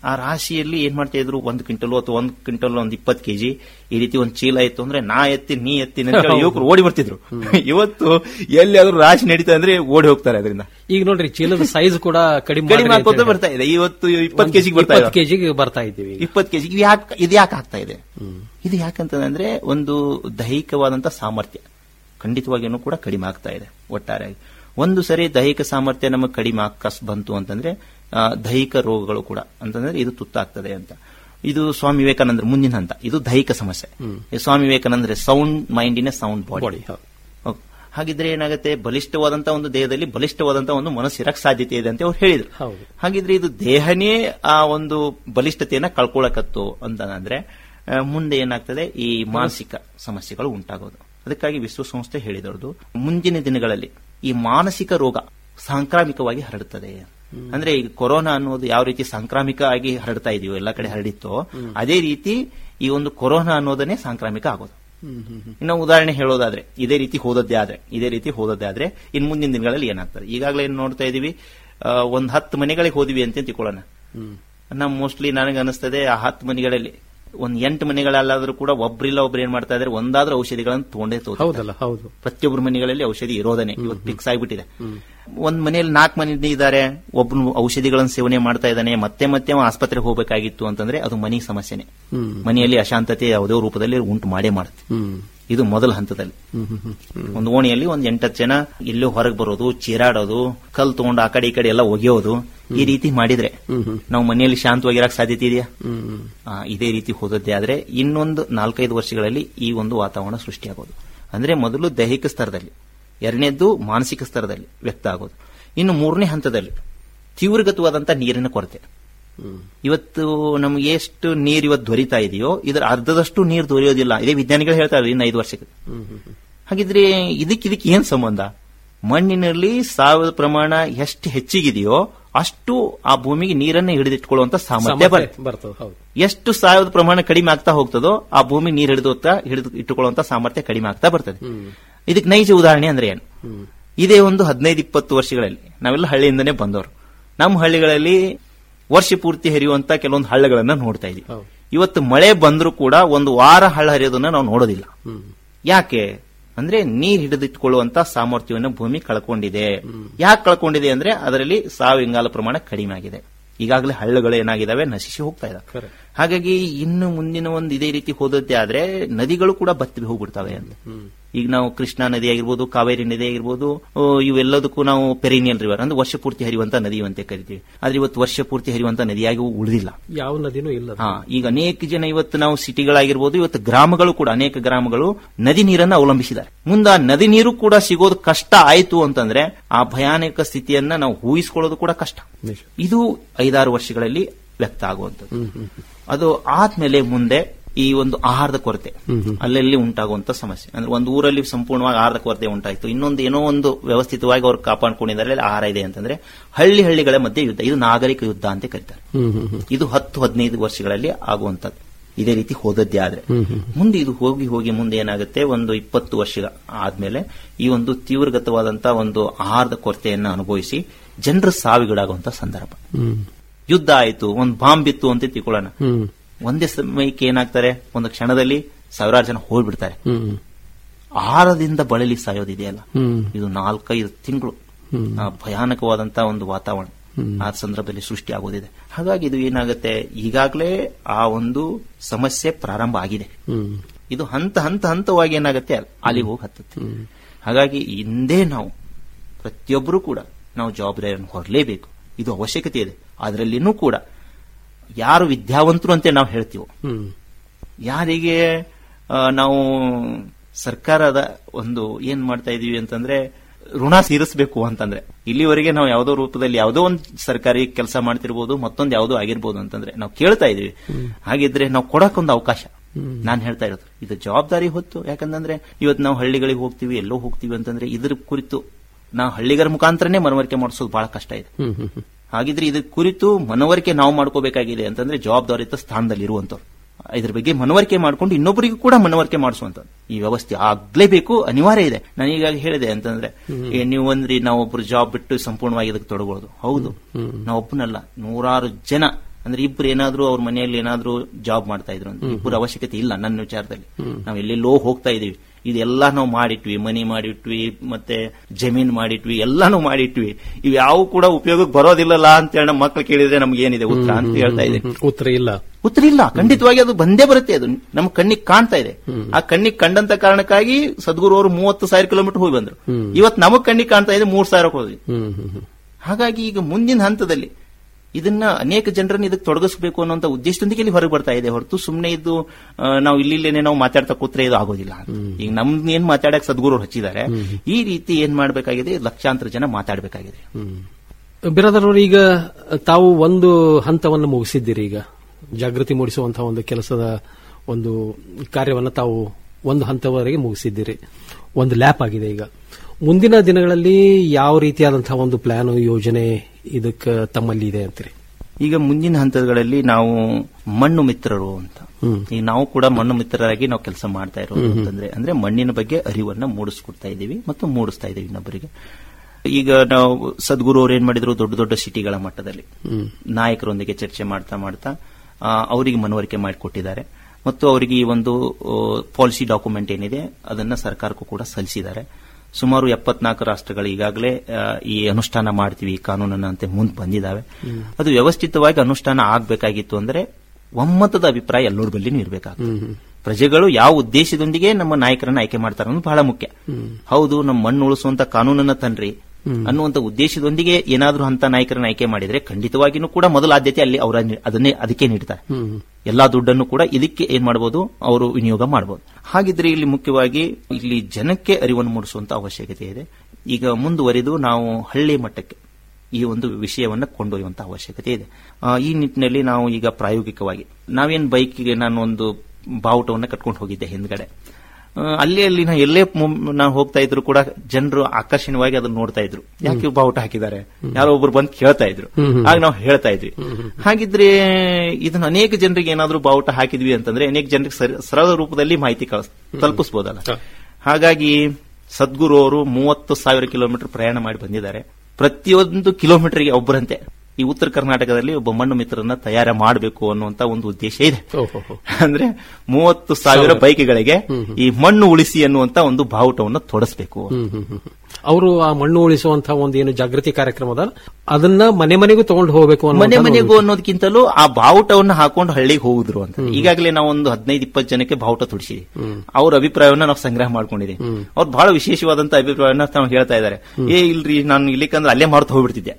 E: ಆ ರಾಶಿಯಲ್ಲಿ ಏನ್ ಮಾಡ್ತಾ ಇದ್ರು ಒಂದು ಕ್ವಿಂಟಲ್ ಅಥವಾ ಒಂದು ಕ್ವಿಂಟಲ್ ಒಂದು ಇಪ್ಪತ್ತು ಕೆಜಿ ಈ ರೀತಿ ಒಂದು ಚೀಲ ಇತ್ತು ಅಂದ್ರೆ ನಾ ಎತ್ತಿ ನೀ ಎತ್ತಿ ಅಂತ ಹೇಳಿ ಯುವಕರು ಓಡಿ ಬರ್ತಿದ್ರು ಇವತ್ತು ಎಲ್ಲಿಯಾದ್ರೂ ರಾಶಿ ನಡೀತಾ ಅಂದ್ರೆ ಓಡಿ ಹೋಗ್ತಾರೆ ಅದರಿಂದ
F: ಈಗ ನೋಡ್ರಿ ಚೀಲದ ಸೈಜ್ ಕೂಡ ಕಡಿಮೆ
E: ಕಡಿಮೆ ಹಾಕೋತ ಬರ್ತಾ ಇದೆ ಇವತ್ತು ಇಪ್ಪತ್ತು ಕೆಜಿಗೆ ಬರ್ತಾ ಇದೆ
F: ಕೆಜಿಗೆ ಬರ್ತಾ ಇದ್ದೀವಿ
E: ಇಪ್ಪತ್ತು ಕೆಜಿ ಯಾಕೆ ಇದು ಯಾಕೆ ಆಗ್ತಾ ಇದೆ ಇದು ಯಾಕಂತಂದ್ರೆ ಒಂದು ದೈಹಿಕವಾದಂತ ಸಾಮರ್ಥ್ಯ ಖಂಡಿತವಾಗಿಯೂ ಕೂಡ ಕಡಿಮೆ ಆಗ್ತಾ ಇದೆ ಒಟ್ಟಾರೆಯಾಗಿ ಒಂದು ಸರಿ ದೈಹಿಕ ಸಾಮರ್ಥ್ಯ ನಮಗೆ ಕಡಿಮೆ ಆಕಸ್ ಬಂತು ಅಂತಂದ್ರೆ ಆ, ದೈಹಿಕ ರೋಗಗಳು ಕೂಡ ಅಂತಂದ್ರೆ ಇದು ತುತ್ತಾಗ್ತದೆ ಅಂತ ಇದು ಸ್ವಾಮಿ ವಿವೇಕಾನಂದ್ರ ಮುಂದಿನ ಹಂತ ಇದು ದೈಹಿಕ ಸಮಸ್ಯೆ ಈ ಸ್ವಾಮಿ ವಿವೇಕಾನಂದ್ರ sound mind in sound body ಹಾಗಿದ್ರೆ ಏನಾಗುತ್ತೆ ಬಲಿಷ್ಠವಾದಂತ ಒಂದು ದೇಹದಲ್ಲಿ ಬಲಿಷ್ಠವಾದಂತ ಒಂದು ಮನಸ್ಸು ಇರಕ್ ಸಾಧ್ಯತೆ ಇದೆ ಅಂತ ಅವ್ರು ಹೇಳಿದ್ರು ಹಾಗಿದ್ರೆ ಇದು ದೇಹನೇ ಆ ಒಂದು ಬಲಿಷ್ಠತೆಯನ್ನ ಕಳ್ಕೊಳಕತ್ತು ಅಂತಂದ್ರೆ ಆ, ಮುಂದೆ ಏನಾಗ್ತದೆ ಈ ಮಾನಸಿಕ ಸಮಸ್ಯೆಗಳು ಉಂಟಾಗೋದು ಅದಕ್ಕಾಗಿ ವಿಶ್ವಸಂಸ್ಥೆ ಹೇಳಿದರದು ಮುಂದಿನ ದಿನಗಳಲ್ಲಿ ಈ ಮಾನಸಿಕ ರೋಗ ಸಾಂಕ್ರಾಮಿಕವಾಗಿ ಹರಡುತ್ತದೆ ಅಂದ್ರೆ ಈಗ ಕೊರೋನಾ ಅನ್ನೋದು ಯಾವ ರೀತಿ ಸಾಂಕ್ರಾಮಿಕ ಆಗಿ ಹರಡ್ತಾ ಇದೆಯೋ ಎಲ್ಲ ಕಡೆ ಹರಡಿತ್ತೋ ಅದೇ ರೀತಿ ಈ ಒಂದು ಕೊರೋನಾ ಅನ್ನೋದನ್ನೇ ಸಾಂಕ್ರಾಮಿಕ ಆಗೋದು ಇನ್ನು ಉದಾಹರಣೆ ಹೇಳೋದಾದ್ರೆ ಇದೇ ರೀತಿ ಹೋದದ್ದೇ ಆದ್ರೆ ಇದೇ ರೀತಿ ಹೋದದ್ದೇ ಆದ್ರೆ ಇನ್ ಮುಂದಿನ ದಿನಗಳಲ್ಲಿ ಏನಾಗ್ತದೆ ಈಗಾಗಲೇ ಏನ್ ನೋಡ್ತಾ ಇದೀವಿ ಆ, ಒಂದ್ ಹತ್ತು ಮನೆಗಳಿಗೆ ಹೋದಿವಿ ಅಂತ ತಿಳ್ಕೊಳ್ಳೋಣ ನಾವು ಮೋಸ್ಟ್ಲಿ ನನಗೆ ಅನಿಸ್ತದೆ ಆ ಹತ್ತು ಮನೆಗಳಲ್ಲಿ ಒಂದ್ ಎಂಟು ಮನೆಗಳಲ್ಲಾದ್ರೂ ಕೂಡ ಒಬ್ರಿಲ್ಲ ಒಬ್ರು ಏನ್ ಮಾಡ್ತಾ ಇದಾರೆ ಒಂದಾದ್ರೂ ಔಷಧಿಗಳನ್ನು ತಗೊಂಡೇ ತೋರ್ತಾರೆ.
F: ಹೌದಲ್ಲ ಹೌದು
E: ಪ್ರತಿಯೊಬ್ಬರ ಮನೆಗಳಲ್ಲಿ ಔಷಧಿ ಇರೋದನೆ ಇವತ್ತು ಫಿಕ್ಸ್ ಆಗಿಬಿಟ್ಟಿದೆ ಒಂದ್ ಮನೆಯಲ್ಲಿ ನಾಲ್ಕು ಮನೆ ಇದ್ದಾರೆ ಒಬ್ನು ಔಷಧಿಗಳನ್ನು ಸೇವನೆ ಮಾಡ್ತಾ ಇದ್ದಾನೆ ಮತ್ತೆ ಮತ್ತೆ ಅವ ಆಸ್ಪತ್ರೆಗೆ ಹೋಗಬೇಕಾಗಿತ್ತು ಅಂತಂದ್ರೆ ಅದು ಮನಿ ಸಮಸ್ಯೆನೆ ಮನೆಯಲ್ಲಿ ಅಶಾಂತತೆ ಯಾವುದೋ ರೂಪದಲ್ಲಿ ಉಂಟು ಮಾಡೇ ಮಾಡುತ್ತೆ ಇದು ಮೊದಲ ಹಂತದಲ್ಲಿ ಒಂದು ಓಣಿಯಲ್ಲಿ ಒಂದ್ ಎಂಟತ್ತು ಜನ ಎಲ್ಲೋ ಹೊರಗೆ ಬರೋದು ಚೀರಾಡೋದು ಕಲ್ ತಗೊಂಡು ಆ ಕಡೆ ಈ ಕಡೆ ಎಲ್ಲ ಒಗೆಯೋದು ಈ ರೀತಿ ಮಾಡಿದ್ರೆ ನಾವು ಮನೆಯಲ್ಲಿ ಶಾಂತವಾಗಿರಕ್ ಸಾಧ್ಯತೆ ಇದೆಯಾ ಆ, ಇದೇ ರೀತಿ ಹೋದದ್ದೇ ಆದ್ರೆ ಇನ್ನೊಂದು ನಾಲ್ಕೈದು ವರ್ಷಗಳಲ್ಲಿ ಈ ಒಂದು ವಾತಾವರಣ ಸೃಷ್ಟಿಯಾಗೋದು ಅಂದ್ರೆ ಮೊದಲು ದೈಹಿಕ ಸ್ತರದಲ್ಲಿ ಎರಡನೇದ್ದು ಮಾನಸಿಕ ಸ್ತರದಲ್ಲಿ ವ್ಯಕ್ತ ಆಗೋದು ಇನ್ನು ಮೂರನೇ ಹಂತದಲ್ಲಿ ತೀವ್ರಗತವಾದಂತ ನೀರಿನ ಕೊರತೆ ಇವತ್ತು ನಮ್ಗೆ ಎಷ್ಟು ನೀರು ಇವತ್ತು ದೊರೀತಾ ಇದೆಯೋ ಇದರ ಅರ್ಧದಷ್ಟು ನೀರು ದೊರೆಯೋದಿಲ್ಲ ಇದೇ ವಿಜ್ಞಾನಿಗಳು ಹೇಳ್ತಾರೆ ಇನ್ನು ಐದು ವರ್ಷಕ್ಕೆ ಹಾಗಿದ್ರೆ ಇದಕ್ಕೆ ಇದಕ್ಕೆ ಏನ್ ಸಂಬಂಧ ಮಣ್ಣಿನಲ್ಲಿ ಸಾವಯವ ಪ್ರಮಾಣ ಎಷ್ಟು ಹೆಚ್ಚಿಗಿದೆಯೋ ಅಷ್ಟು ಆ ಭೂಮಿಗೆ ನೀರನ್ನ ಹಿಡಿದಿಟ್ಕೊಳ್ಳುವಂತ ಸಾಮರ್ಥ್ಯ ಬರುತ್ತೆ
F: ಬರ್ತದೆ ಹೌದು
E: ಎಷ್ಟು ಸಾವಯವ ಪ್ರಮಾಣ ಕಡಿಮೆ ಆಗ್ತಾ ಹೋಗ್ತದೋ ಆ ಭೂಮಿ ನೀರು ಹಿಡಿದು ಹಿಡಿದು ಇಟ್ಟುಕೊಳ್ಳುವಂತ ಸಾಮರ್ಥ್ಯ ಕಡಿಮೆ ಆಗ್ತಾ ಬರ್ತದೆ ಇದಕ್ಕೆ ನೈಜ ಉದಾಹರಣೆ ಅಂದ್ರೆ ಏನು ಇದೇ ಒಂದು ಹದಿನೈದು ಇಪ್ಪತ್ತು ವರ್ಷಗಳಲ್ಲಿ ನಾವೆಲ್ಲ ಹಳ್ಳಿಯಿಂದನೇ ಬಂದವರು ನಮ್ಮ ಹಳ್ಳಿಗಳಲ್ಲಿ ವರ್ಷ ಪೂರ್ತಿ ಹರಿಯುವಂತ ಕೆಲವೊಂದು ಹಳ್ಳಗಳನ್ನ ನೋಡ್ತಾ ಇದೀವಿ ಇವತ್ತು ಮಳೆ ಬಂದರೂ ಕೂಡ ಒಂದು ವಾರ ಹಳ್ಳ ಹರಿಯೋದನ್ನ ನಾವು ನೋಡೋದಿಲ್ಲ ಯಾಕೆ ಅಂದ್ರೆ ನೀರ್ ಹಿಡಿದಿಟ್ಕೊಳ್ಳುವಂತ ಸಾಮರ್ಥ್ಯವನ್ನು ಭೂಮಿ ಕಳ್ಕೊಂಡಿದೆ ಯಾಕೆ ಕಳ್ಕೊಂಡಿದೆ ಅಂದ್ರೆ ಅದರಲ್ಲಿ ಸಾವು ಇಂಗಾಲ ಪ್ರಮಾಣ ಕಡಿಮೆ ಆಗಿದೆ ಈಗಾಗಲೇ ಹಳ್ಳಗಳು ಏನಾಗಿದಾವೆ ನಶಿಸಿ ಹೋಗ್ತಾ ಇದಾವೆ ಹಾಗಾಗಿ ಇನ್ನು ಮುಂದಿನ ಒಂದು ಇದೇ ರೀತಿ ಹೋದದ್ದೇ ಆದ್ರೆ ನದಿಗಳು ಕೂಡ ಬತ್ತಿ ಹೋಗ್ಬಿಡ್ತವೆ ಅಂತ ಈಗ ನಾವು ಕೃಷ್ಣಾ ನದಿ ಆಗಿರ್ಬೋದು ಕಾವೇರಿ ನದಿ ಆಗಿರ್ಬೋದು ಆ, ಇವೆಲ್ಲದಕ್ಕೂ ನಾವು ಪೆರಿನಿಯಲ್ ರಿವರ್ ಅಂದ್ರೆ ವರ್ಷ ಪೂರ್ತಿ ಹರಿಯುವಂತ ನದಿ ಅಂತ ಕರಿತೀವಿ ಆದ್ರೆ ಇವತ್ತು ವರ್ಷ ಪೂರ್ತಿ ಹರಿಯುವಂತ ನದಿಯಾಗಿ ಉಳಿದಿಲ್ಲ
F: ಯಾವ ನದಿನೂ ಇಲ್ಲ
E: ಹಾ ಈಗ ಅನೇಕ ಜನ ಇವತ್ತು ನಾವು ಸಿಟಿಗಳಾಗಿರ್ಬೋದು ಇವತ್ತು ಗ್ರಾಮಗಳು ಕೂಡ ಅನೇಕ ಗ್ರಾಮಗಳು ನದಿ ನೀರನ್ನ ಅವಲಂಬಿಸಿದ್ದಾರೆ ಮುಂದೆ ಆ ನದಿ ನೀರು ಕೂಡ ಸಿಗೋದು ಕಷ್ಟ ಆಯ್ತು ಅಂತಂದ್ರೆ ಆ ಭಯಾನಕ ಸ್ಥಿತಿಯನ್ನ ನಾವು ಊಹಿಸ್ಕೊಳ್ಳೋದು ಕೂಡ ಕಷ್ಟ ಇದು ಐದಾರು ವರ್ಷಗಳಲ್ಲಿ ವ್ಯಕ್ತ ಆಗುವಂಥದ್ದು ಅದು ಆದ್ಮೇಲೆ ಮುಂದೆ ಈ ಒಂದು ಆಹಾರದ ಕೊರತೆ ಅಲ್ಲಲ್ಲಿ ಉಂಟಾಗುವಂತ ಸಮಸ್ಯೆ ಅಂದ್ರೆ ಒಂದು ಊರಲ್ಲಿ ಸಂಪೂರ್ಣವಾಗಿ ಆಹಾರದ ಕೊರತೆ ಉಂಟಾಯ್ತು ಇನ್ನೊಂದು ಏನೋ ಒಂದು ವ್ಯವಸ್ಥಿತವಾಗಿ ಅವ್ರು ಕಾಪಾಡ್ಕೊಂಡಿದ್ದಾರೆ ಅಲ್ಲಿ ಆಹಾರ ಇದೆ ಅಂತಂದ್ರೆ ಹಳ್ಳಿ ಹಳ್ಳಿಗಳ ಮಧ್ಯೆ ಯುದ್ಧ ಇದು ನಾಗರಿಕ ಯುದ್ಧ ಅಂತ ಕರೀತಾರೆ ಇದು ಹತ್ತು ಹದಿನೈದು ವರ್ಷಗಳಲ್ಲಿ ಆಗುವಂತದ್ದು ಇದೇ ರೀತಿ ಹೋದದ್ದೇ ಆದ್ರೆ ಮುಂದೆ ಇದು ಹೋಗಿ ಹೋಗಿ ಮುಂದೆ ಏನಾಗುತ್ತೆ ಒಂದು ಇಪ್ಪತ್ತು ವರ್ಷ ಆದ್ಮೇಲೆ ಈ ಒಂದು ತೀವ್ರಗತವಾದಂತಹ ಒಂದು ಆಹಾರದ ಕೊರತೆಯನ್ನು ಅನುಭವಿಸಿ ಜನರ ಸಾವಿಗೀಡಾಗುವಂತ ಸಂದರ್ಭ ಯುದ್ಧ ಆಯ್ತು ಒಂದು ಬಾಂಬ್ ಬಿತ್ತು ಅಂತ ತಿಳ್ಕೊಳ್ಳೋಣ ಒಂದೇ ಸಮಯಕ್ಕೆ ಏನಾಗ್ತಾರೆ ಒಂದು ಕ್ಷಣದಲ್ಲಿ ಸಾವಿರಾರು ಜನ ಹೋಗ್ಬಿಡ್ತಾರೆ ಆಹಾರದಿಂದ ಬಳಲಿ ಸಾಯೋದಿದೆಯಲ್ಲ ಇದು ನಾಲ್ಕೈದು ತಿಂಗಳು ಆ ಭಯಾನಕವಾದಂತಹ ಒಂದು ವಾತಾವರಣ ಆ ಸಂದರ್ಭದಲ್ಲಿ ಸೃಷ್ಟಿ ಆಗೋದಿದೆ ಹಾಗಾಗಿ ಇದು ಏನಾಗುತ್ತೆ ಈಗಾಗಲೇ ಆ ಒಂದು ಸಮಸ್ಯೆ ಪ್ರಾರಂಭ ಆಗಿದೆ ಇದು ಹಂತ ಹಂತ ಹಂತವಾಗಿ ಏನಾಗುತ್ತೆ ಅಲ್ಲಿಗೆ ಹೋಗಿ ಹತ್ತುತ್ತೆ ಹಾಗಾಗಿ ಹಿಂದೆ ನಾವು ಪ್ರತಿಯೊಬ್ಬರು ಕೂಡ ನಾವು ಜವಾಬ್ದಾರಿಯನ್ನು ಹೊರಲೇಬೇಕು ಇದು ಅವಶ್ಯಕತೆ ಇದೆ ಅದರಲ್ಲಿನೂ ಕೂಡ ಯಾರು ವಿದ್ಯಾವಂತರು ಅಂತ ನಾವು ಹೇಳ್ತೀವೋ ಯಾರಿಗೆ ಆ, ನಾವು ಸರ್ಕಾರದ ಒಂದು ಏನ್ ಮಾಡ್ತಾ ಇದೀವಿ ಅಂತಂದ್ರೆ ಋಣ ತೀರಿಸಬೇಕು ಅಂತಂದ್ರೆ ಇಲ್ಲಿವರೆಗೆ ನಾವು ಯಾವುದೋ ರೂಪದಲ್ಲಿ ಯಾವುದೋ ಒಂದು ಸರ್ಕಾರಿ ಕೆಲಸ ಮಾಡ್ತಿರ್ಬೋದು ಮತ್ತೊಂದು ಯಾವುದೋ ಆಗಿರ್ಬೋದು ಅಂತಂದ್ರೆ ನಾವು ಕೇಳ್ತಾ ಇದೀವಿ ಹಾಗಿದ್ರೆ ನಾವು ಕೊಡಕ್ಕೊಂದು ಅವಕಾಶ ನಾನು ಹೇಳ್ತಾ ಇರೋದು ಇದು ಜವಾಬ್ದಾರಿ ಹೊತ್ತು ಯಾಕಂತಂದ್ರೆ ಇವತ್ತು ನಾವು ಹಳ್ಳಿಗಳಿಗೆ ಹೋಗ್ತೀವಿ ಎಲ್ಲೋ ಹೋಗ್ತೀವಿ ಅಂತಂದ್ರೆ ಇದ್ರ ಕುರಿತು ನಾವು ಹಳ್ಳಿಗರ ಮುಖಾಂತರನೇ ಮನವರಿಕೆ ಮಾಡಿಸೋದು ಬಹಳ ಕಷ್ಟ ಇದೆ ಹಾಗಿದ್ರೆ ಇದ್ರ ಕುರಿತು ಮನವರಿಕೆ ನಾವು ಮಾಡ್ಕೋಬೇಕಾಗಿದೆ ಅಂತಂದ್ರೆ ಜವಾಬ್ದಾರಿತ ಸ್ಥಾನದಲ್ಲಿ ಇರುವಂತವ್ರು ಇದ್ರ ಬಗ್ಗೆ ಮನವರಿಕೆ ಮಾಡ್ಕೊಂಡು ಇನ್ನೊಬ್ಬರಿಗೂ ಕೂಡ ಮನವರಿಕೆ ಮಾಡಿಸುವಂತದ್ದು ಈ ವ್ಯವಸ್ಥೆ ಆಗ್ಲೇಬೇಕು ಅನಿವಾರ್ಯ ಇದೆ ನಾನು ಈಗಾಗ ಹೇಳಿದೆ ಅಂತಂದ್ರೆ ಏ, ನೀವು ಅಂದ್ರಿ ನಾವೊಬ್ರು ಜಾಬ್ ಬಿಟ್ಟು ಸಂಪೂರ್ಣವಾಗಿ ಇದಕ್ಕೆ ತೊಡಗೋದು ಹೌದು ನಾವೊಬ್ಬನಲ್ಲ ನೂರಾರು ಜನ ಅಂದ್ರೆ ಇಬ್ರು ಏನಾದ್ರೂ ಅವ್ರ ಮನೆಯಲ್ಲಿ ಏನಾದ್ರೂ ಜಾಬ್ ಮಾಡ್ತಾ ಇದ್ರು ಅಂತ ಇಬ್ಬರ ಅವಶ್ಯಕತೆ ಇಲ್ಲ ನನ್ನ ವಿಚಾರದಲ್ಲಿ ನಾವು ಎಲ್ಲೆಲ್ಲೋ ಹೋಗ್ತಾ ಇದೀವಿ ಇದೆಲ್ಲ ನಾವು ಮಾಡಿಟ್ವಿ ಮನಿ ಮಾಡಿಟ್ವಿ ಮತ್ತೆ ಜಮೀನ್ ಮಾಡಿಟ್ವಿ ಎಲ್ಲಾನು ಮಾಡಿಟ್ವಿ ಇವ್ ಯಾವ ಕೂಡ ಉಪಯೋಗಕ್ಕೆ ಬರೋದಿಲ್ಲಲ್ಲ ಅಂತ ಹೇಳಿ ನಮ್ಮ ಮಕ್ಳು ಕೇಳಿದ್ರೆ ನಮ್ಗೆ ಏನಿದೆ ಉತ್ತರ ಅಂತ ಹೇಳ್ತಾ ಇದೆ
F: ಉತ್ತರ ಇಲ್ಲ
E: ಉತ್ತರ ಇಲ್ಲ ಖಂಡಿತವಾಗಿ ಅದು ಬಂದೇ ಬರುತ್ತೆ ಅದು ನಮ್ಮ ಕಣ್ಣಿಗೆ ಕಾಣ್ತಾ ಇದೆ ಆ ಕಣ್ಣಿಗೆ ಕಂಡಂತ ಕಾರಣಕ್ಕಾಗಿ ಸದ್ಗುರು ಅವರು ಮೂವತ್ತು ಸಾವಿರ ಕಿಲೋಮೀಟರ್ ಹೋಗಿ ಬಂದ್ರು ಇವತ್ತು ನಮಗ್ ಕಣ್ಣಿಗೆ ಕಾಣ್ತಾ ಇದೆ ಮೂರ್ ಸಾವಿರ ಹೋದ್ವಿ
F: ಹ್ಮ್ ಹ್ಮ್ ಹ್ಮ್
E: ಹಾಗಾಗಿ ಈಗ ಮುಂದಿನ ಹಂತದಲ್ಲಿ ಇದನ್ನ ಅನೇಕ ಜನರನ್ನ ಇದಕ್ಕೆ ತೊಡಗಿಸಬೇಕು ಅನ್ನುವಂತ ಉದ್ದೇಶದೊಂದಿಗೆ ಇಲ್ಲಿ ಹೊರಗೆ ಬರ್ತಾ ಇದೆ ಹೊರತು ಸುಮ್ಮನೆ ಇದ್ದು ಆ, ನಾವು ಇಲ್ಲಿಲ್ಲೇನೆ ನಾವು ಮಾತಾಡ್ತಾ ಕೂತ್ರೆ ಇದು ಆಗೋದಿಲ್ಲ ಈಗ ನಮ್ದು ಏನ್ ಮಾತಾಡಕ್ ಸದ್ಗುರು ಹಚ್ಚಿದ್ದಾರೆ ಈ ರೀತಿ ಏನ್ ಮಾಡ್ಬೇಕಾಗಿದೆ ಲಕ್ಷಾಂತರ ಜನ ಮಾತಾಡ್ಬೇಕಾಗಿದೆ
F: ಬಿರಾದರ್ ಅವರು ಈಗ ತಾವು ಒಂದು ಹಂತವನ್ನು ಮುಗಿಸಿದ್ದೀರಿ ಈಗ ಜಾಗೃತಿ ಮೂಡಿಸುವಂತಹ ಒಂದು ಕೆಲಸದ ಒಂದು ಕಾರ್ಯವನ್ನು ತಾವು ಒಂದು ಹಂತವರೆಗೆ ಮುಗಿಸಿದ್ದೀರಿ ಒಂದು ಲ್ಯಾಪ್ ಆಗಿದೆ ಈಗ ಮುಂದಿನ ದಿನಗಳಲ್ಲಿ ಯಾವ ರೀತಿಯಾದಂತಹ ಒಂದು ಪ್ಲಾನ್ ಯೋಜನೆ ಇದಕ್ಕೆ ತಮ್ಮಲ್ಲಿ ಇದೆ ಅಂತೀರಿ
E: ಈಗ ಮುಂದಿನ ಹಂತಗಳಲ್ಲಿ ನಾವು ಮಣ್ಣು ಮಿತ್ರರು ಅಂತ ಈಗ ನಾವು ಕೂಡ ಮಣ್ಣು ಮಿತ್ರರಾಗಿ ನಾವು ಕೆಲಸ ಮಾಡ್ತಾ ಇರೋದು
F: ಹ್ಮ್.
E: ಅಂತಂದ್ರೆ ಅಂದ್ರೆ ಮಣ್ಣಿನ ಬಗ್ಗೆ ಅರಿವನ್ನ ಮೂಡಿಸ್ಕೊಡ್ತಾ ಇದ್ದೀವಿ ಮತ್ತು ಮೂಡಿಸ್ತಾ ಇದ್ದೀವಿ ಇನ್ನೊಬ್ಬರಿಗೆ ಈಗ ನಾವು ಸದ್ಗುರು ಅವ್ರು ಏನ್ ಮಾಡಿದ್ರು ದೊಡ್ಡ ದೊಡ್ಡ ಸಿಟಿಗಳ ಮಟ್ಟದಲ್ಲಿ
F: ಹ್ಮ್.
E: ನಾಯಕರೊಂದಿಗೆ ಚರ್ಚೆ ಮಾಡ್ತಾ ಮಾಡ್ತಾ ಆ, ಅವರಿಗೆ ಮನವರಿಕೆ ಮಾಡಿಕೊಟ್ಟಿದ್ದಾರೆ ಮತ್ತು ಅವರಿಗೆ ಈ ಒಂದು ಪಾಲಿಸಿ ಡಾಕ್ಯುಮೆಂಟ್ ಏನಿದೆ ಅದನ್ನ ಸರ್ಕಾರಕ್ಕೂ ಕೂಡ ಸಲ್ಲಿಸಿದ್ದಾರೆ ಸುಮಾರು ಎಪ್ಪತ್ನಾಲ್ಕು ರಾಷ್ಟ್ರಗಳು ಈಗಾಗಲೇ ಆ, ಈ ಅನುಷ್ಠಾನ ಮಾಡ್ತೀವಿ ಈ ಕಾನೂನನ್ನ ಅಂತ ಮುಂದೆ ಬಂದಿದ್ದಾವೆ ಅದು ವ್ಯವಸ್ಥಿತವಾಗಿ ಅನುಷ್ಠಾನ ಆಗಬೇಕಾಗಿತ್ತು ಅಂದ್ರೆ ಒಮ್ಮತದ ಅಭಿಪ್ರಾಯ ಎಲ್ಲರ ಬಲ್ಲಿನೂ ಇರಬೇಕಾಗ್ತದೆ ಪ್ರಜೆಗಳು ಯಾವ ಉದ್ದೇಶದೊಂದಿಗೆ ನಮ್ಮ ನಾಯಕರನ್ನ ಆಯ್ಕೆ ಮಾಡ್ತಾರೆ ಅನ್ನೋದು ಬಹಳ ಮುಖ್ಯ ಹೌದು ನಮ್ಮ ಮಣ್ಣು ಉಳಿಸುವಂತ ಕಾನೂನನ್ನ ತನ್ರಿ ಅನ್ನುವಂತ ಉದ್ದೇಶದೊಂದಿಗೆ ಏನಾದ್ರೂ ಅಂತ ನಾಯಕರನ್ನ ಆಯ್ಕೆ ಮಾಡಿದ್ರೆ ಖಂಡಿತವಾಗಿನೂ ಕೂಡ ಮೊದಲ ಆದ್ಯತೆ ಅಲ್ಲಿ ಅವರ ಅದನ್ನೇ ಅದಕ್ಕೆ ನೀಡ್ತಾರೆ ಎಲ್ಲಾ ದುಡ್ಡನ್ನು ಕೂಡ ಇದಕ್ಕೆ ಏನ್ ಮಾಡಬಹುದು ಅವರು ವಿನಿಯೋಗ ಮಾಡಬಹುದು ಹಾಗಿದ್ರೆ ಇಲ್ಲಿ ಮುಖ್ಯವಾಗಿ ಇಲ್ಲಿ ಜನಕ್ಕೆ ಅರಿವನ್ನು ಮೂಡಿಸುವಂತ ಅವಶ್ಯಕತೆ ಇದೆ ಈಗ ಮುಂದುವರಿದು ನಾವು ಹಳ್ಳಿ ಮಟ್ಟಕ್ಕೆ ಈ ಒಂದು ವಿಷಯವನ್ನ ಕೊಂಡೊಯ್ಯುವಂತ ಅವಶ್ಯಕತೆ ಇದೆ ಆ, ಈ ನಿಟ್ಟಿನಲ್ಲಿ ನಾವು ಈಗ ಪ್ರಾಯೋಗಿಕವಾಗಿ ನಾವೇನ್ ಬೈಕ್ಗೆ ನಾನು ಒಂದು ಬಾವುಟವನ್ನ ಕಟ್ಕೊಂಡು ಹೋಗಿದ್ದೆ ಹಿಂದ್ಗಡೆ ಆ, ಅಲ್ಲಿ ಅಲ್ಲಿ ನಾ ಎಲ್ಲೇ ಮುಂ- ನಾವು ಹೋಗ್ತಾ ಇದ್ರು ಕೂಡ ಜನರು ಆಕರ್ಷಣೀಯವಾಗಿ ಅದನ್ನ ನೋಡ್ತಾ ಇದ್ರು ಯಾಕೆ ಇವ್ರು ಬಾವುಟ ಹಾಕಿದ್ದಾರೆ ಯಾರೋ ಒಬ್ರು ಬಂದು ಕೇಳ್ತಾ ಇದ್ರು
F: ಹ್ಮ್ ಹ್ಮ್.
E: ಆಗ ನಾವು ಹೇಳ್ತಾ ಇದ್ವಿ ಹಾಗಿದ್ರೆ ಇದನ್ನ ಅನೇಕ ಜನರಿಗೆ ಏನಾದ್ರೂ ಬಾವುಟ ಹಾಕಿದ್ವಿ ಅಂತಂದ್ರೆ ಅನೇಕ ಜನರಿಗೆ ಸರ- ಸರಳ ರೂಪದಲ್ಲಿ ಮಾಹಿತಿ ಕಳಿಸ್ ತಲುಪಿಸಬಹುದಲ್ಲ ಹಾಗಾಗಿ ಸದ್ಗುರು ಅವರು ಮೂವತ್ತು ಸಾವಿರ ಕಿಲೋಮೀಟರ್ ಪ್ರಯಾಣ ಮಾಡಿ ಬಂದಿದ್ದಾರೆ ಪ್ರತಿಯೊಂದು ಕಿಲೋಮೀಟರ್ಗೆ ಒಬ್ಬರಂತೆ ಈ ಉತ್ತರ ಕರ್ನಾಟಕದಲ್ಲಿ ಒಬ್ಬ ಮಣ್ಣು ಮಿತ್ರರನ್ನ ತಯಾರ ಮಾಡಬೇಕು ಅನ್ನುವಂತ ಒಂದು ಉದ್ದೇಶ ಇದೆ ಅಂದ್ರೆ ಮೂವತ್ತು ಸಾವಿರ ಬೈಕ್ಗಳಿಗೆ ಈ ಮಣ್ಣು ಉಳಿಸಿ ಅನ್ನುವಂತ ಒಂದು ಬಾವುಟವನ್ನು ತೊಡಸ್ಬೇಕು
F: ಅವರು ಆ ಮಣ್ಣು ಉಳಿಸುವಂತಹ ಒಂದು ಏನು ಜಾಗೃತಿ ಕಾರ್ಯಕ್ರಮದ ಅದನ್ನ ಮನೆ ಮನೆಗೂ ತಗೊಂಡು ಹೋಗಬೇಕು ಅನ್ನೋ
E: ಮನೆ ಮನೆಗೂ ಅನ್ನೋದಕ್ಕಿಂತಲೂ ಆ ಬಾವುಟವನ್ನು ಹಾಕೊಂಡು ಹಳ್ಳಿಗೆ ಹೋಗುದ್ರು ಅಂತ ಈಗಾಗಲೇ ನಾವು ಒಂದು ಹದಿನೈದು ಇಪ್ಪತ್ತು ಜನಕ್ಕೆ ಬಾವುಟ ತುಡಿಸಿದ್ವಿ ಅವ್ರ ಅಭಿಪ್ರಾಯವನ್ನ ನಾವು ಸಂಗ್ರಹ ಮಾಡ್ಕೊಂಡಿದ್ದೀವಿ ಅವ್ರು ಬಹಳ ವಿಶೇಷವಾದಂತ ಅಭಿಪ್ರಾಯವನ್ನ ನಾವು ಹೇಳ್ತಾ ಇದ್ದಾರೆ ಏ ಇಲ್ರಿ ನಾನು ಇಲ್ಲಿಕಂದ್ರೆ ಅಲ್ಲೇ ಮಾರ್ತು ಹೋಗ್ಬಿಡ್ತಿದ್ದೆ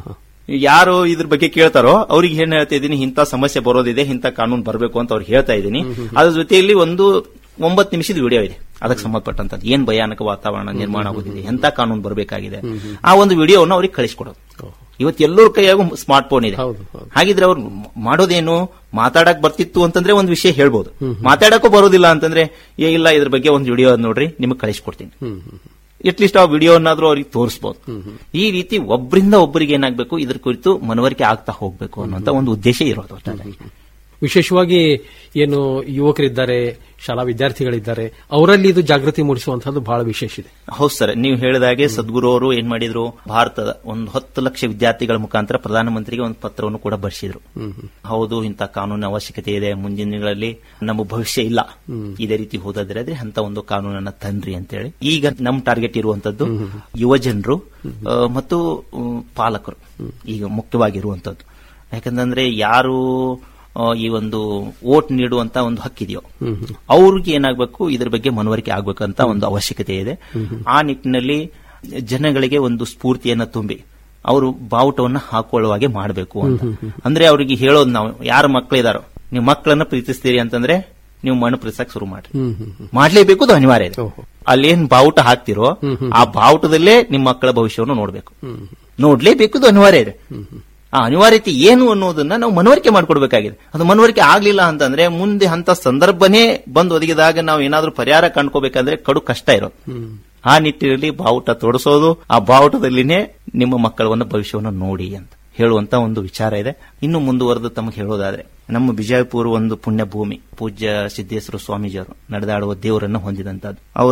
E: ಯಾರು ಇದ್ರ ಬಗ್ಗೆ ಕೇಳ್ತಾರೋ ಅವ್ರಿಗೆ ಏನ್ ಹೇಳ್ತಾ ಇದ್ದೀನಿ ಇಂಥ ಸಮಸ್ಯೆ ಬರೋದಿದೆ ಇಂಥ ಕಾನೂನು ಬರಬೇಕು ಅಂತ ಅವ್ರಿಗೆ ಹೇಳ್ತಾ ಇದ್ದೀನಿ ಅದ್ರ ಜೊತೆಯಲ್ಲಿ ಒಂದು ಒಂಬತ್ತು ನಿಮಿಷದ ವಿಡಿಯೋ ಇದೆ ಅದಕ್ಕೆ ಸಂಬಂಧಪಟ್ಟಂತ ಏನ್ ಭಯಾನಕ ವಾತಾವರಣ ನಿರ್ಮಾಣ ಆಗೋದಿದೆ ಎಂತ ಕಾನೂನು ಬರಬೇಕಾಗಿದೆ ಆ ಒಂದು ವಿಡಿಯೋವನ್ನು ಅವ್ರಿಗೆ ಕಳಿಸ್ಕೊಡೋದು ಇವತ್ತು ಎಲ್ಲರ ಕೈಯಾಗೂ ಸ್ಮಾರ್ಟ್ ಫೋನ್ ಇದೆ ಹಾಗಿದ್ರೆ ಅವ್ರು ಮಾಡೋದೇನು ಮಾತಾಡಕ್ ಬರ್ತಿತ್ತು ಅಂತಂದ್ರೆ ಒಂದು ವಿಷಯ ಹೇಳ್ಬೋದು ಮಾತಾಡಕ್ಕೂ ಬರೋದಿಲ್ಲ ಅಂತಂದ್ರೆ ಏ ಇಲ್ಲ ಇದ್ರ ಬಗ್ಗೆ ಒಂದು ವಿಡಿಯೋ ನೋಡ್ರಿ ನಿಮಗೆ ಕಳಿಸ್ಕೊಡ್ತೀನಿ ಅಟ್ಲೀಸ್ಟ್ ಆ ವಿಡಿಯೋನಾದ್ರೂ ಅವ್ರಿಗೆ ತೋರಿಸಬಹುದು ಈ ರೀತಿ ಒಬ್ಬರಿಂದ ಒಬ್ಬರಿಗೆ ಏನಾಗಬೇಕು ಇದ್ರ ಕುರಿತು ಮನವರಿಕೆ ಆಗ್ತಾ ಹೋಗ್ಬೇಕು ಅನ್ನುವಂತ ಒಂದು ಉದ್ದೇಶ ಇರೋದು ಒಟ್ಟಾರೆ.
F: ವಿಶೇಷವಾಗಿ ಏನು ಯುವಕರಿದ್ದಾರೆ ಶಾಲಾ ವಿದ್ಯಾರ್ಥಿಗಳಿದ್ದಾರೆ ಅವರಲ್ಲಿ ಇದು ಜಾಗೃತಿ ಮೂಡಿಸುವಂತಹದ್ದು ಬಹಳ ವಿಶೇಷ ಇದೆ
E: ಹೌದು ಸರ್ ನೀವು ಹೇಳಿದಾಗೆ ಸದ್ಗುರು ಅವರು ಏನ್ ಮಾಡಿದ್ರು ಭಾರತದ ಒಂದು ಹತ್ತು ಲಕ್ಷ ವಿದ್ಯಾರ್ಥಿಗಳ ಮುಖಾಂತರ ಪ್ರಧಾನಮಂತ್ರಿಗೆ ಒಂದು ಪತ್ರವನ್ನು ಕೂಡ ಬರೆಸಿದ್ರು ಹೌದು ಇಂಥ ಕಾನೂನಿನ ಅವಶ್ಯಕತೆ ಇದೆ ಮುಂದಿನ ದಿನಗಳಲ್ಲಿ ನಮ್ಮ ಭವಿಷ್ಯ ಇಲ್ಲ ಇದೇ ರೀತಿ ಹೋದಾದ್ರೆ ಆದ್ರೆ ಅಂತ ಒಂದು ಕಾನೂನನ್ನ ತನ್ರಿ ಅಂತೇಳಿ ಈಗ ನಮ್ ಟಾರ್ಗೆಟ್ ಇರುವಂತದ್ದು ಯುವ ಜನರು ಆ, ಮತ್ತು ಉಮ್, ಪಾಲಕರು ಈಗ ಮುಖ್ಯವಾಗಿರುವಂತದ್ದು ಯಾಕಂತಂದ್ರೆ ಯಾರು ಆ, ಈ ಒಂದು ವೋಟ್ ನೀಡುವಂತ ಒಂದು ಹಕ್ಕಿದೆಯೋ ಅವ್ರಿಗೆ ಏನಾಗಬೇಕು ಇದ್ರ ಬಗ್ಗೆ ಮನವರಿಕೆ ಆಗ್ಬೇಕಂತ ಒಂದು ಅವಶ್ಯಕತೆ ಇದೆ ಆ ನಿಟ್ಟಿನಲ್ಲಿ ಜನಗಳಿಗೆ ಒಂದು ಸ್ಫೂರ್ತಿಯನ್ನ ತುಂಬಿ ಅವರು ಬಾವುಟವನ್ನ ಹಾಕೊಳ್ಳುವ ಹಾಗೆ ಮಾಡಬೇಕು ಅಂತ ಅಂದ್ರೆ ಅವರಿಗೆ ಹೇಳೋದು ನಾವು ಯಾರ ಮಕ್ಕಳಿದಾರೋ ನೀವು ಮಕ್ಕಳನ್ನ ಪ್ರೀತಿಸ್ತೀರಿ ಅಂತಂದ್ರೆ ನೀವು ಮಣ್ಣು ಪ್ರೀತಿಸಕ್ ಶುರು ಮಾಡ್ರಿ ಮಾಡ್ಲೇಬೇಕು ಅದು ಅನಿವಾರ್ಯ ಇದೆ ಅಲ್ಲೇನ್ ಬಾವುಟ ಹಾಕ್ತಿರೋ ಆ ಬಾವುಟದಲ್ಲೇ ನಿಮ್ಮ ಮಕ್ಕಳ ಭವಿಷ್ಯವನ್ನು ನೋಡ್ಬೇಕು ನೋಡ್ಲೇಬೇಕು ಅದು ಅನಿವಾರ್ಯ ಇದೆ ಆ ಅನಿವಾರ್ಯತೆ ಏನು ಅನ್ನೋದನ್ನ ನಾವು ಮನವರಿಕೆ ಮಾಡ್ಕೊಡ್ಬೇಕಾಗಿದೆ ಅದು ಮನವರಿಕೆ ಆಗ್ಲಿಲ್ಲ ಅಂತಂದ್ರೆ ಮುಂದೆ ಅಂತ ಸಂದರ್ಭನೇ ಬಂದು ಒದಗಿದಾಗ ನಾವು ಏನಾದ್ರೂ ಪರಿಹಾರ ಕಂಡ್ಕೋಬೇಕಂದ್ರೆ ಕಡು ಕಷ್ಟ ಇರೋದು ಆ ನಿಟ್ಟಿನಲ್ಲಿ ಬಾವುಟ ತೊಡಸೋದು ಆ ಬಾವುಟದಲ್ಲಿನೇ ನಿಮ್ಮ ಮಕ್ಕಳವನ್ನ ಭವಿಷ್ಯವನ್ನು ನೋಡಿ ಅಂತ ಹೇಳುವಂತ ಒಂದು ವಿಚಾರ ಇದೆ ಇನ್ನು ಮುಂದುವರೆದು ತಮಗೆ ಹೇಳೋದಾದ್ರೆ ನಮ್ಮ ಬಿಜಾಪುರ ಒಂದು ಪುಣ್ಯ ಭೂಮಿ ಪೂಜ್ಯ ಸಿದ್ದೇಶ್ವರ ಸ್ವಾಮೀಜಿಯವರು ನಡೆದಾಡುವ ದೇವರನ್ನು ಹೊಂದಿದಂತದ್ದು ಅವರ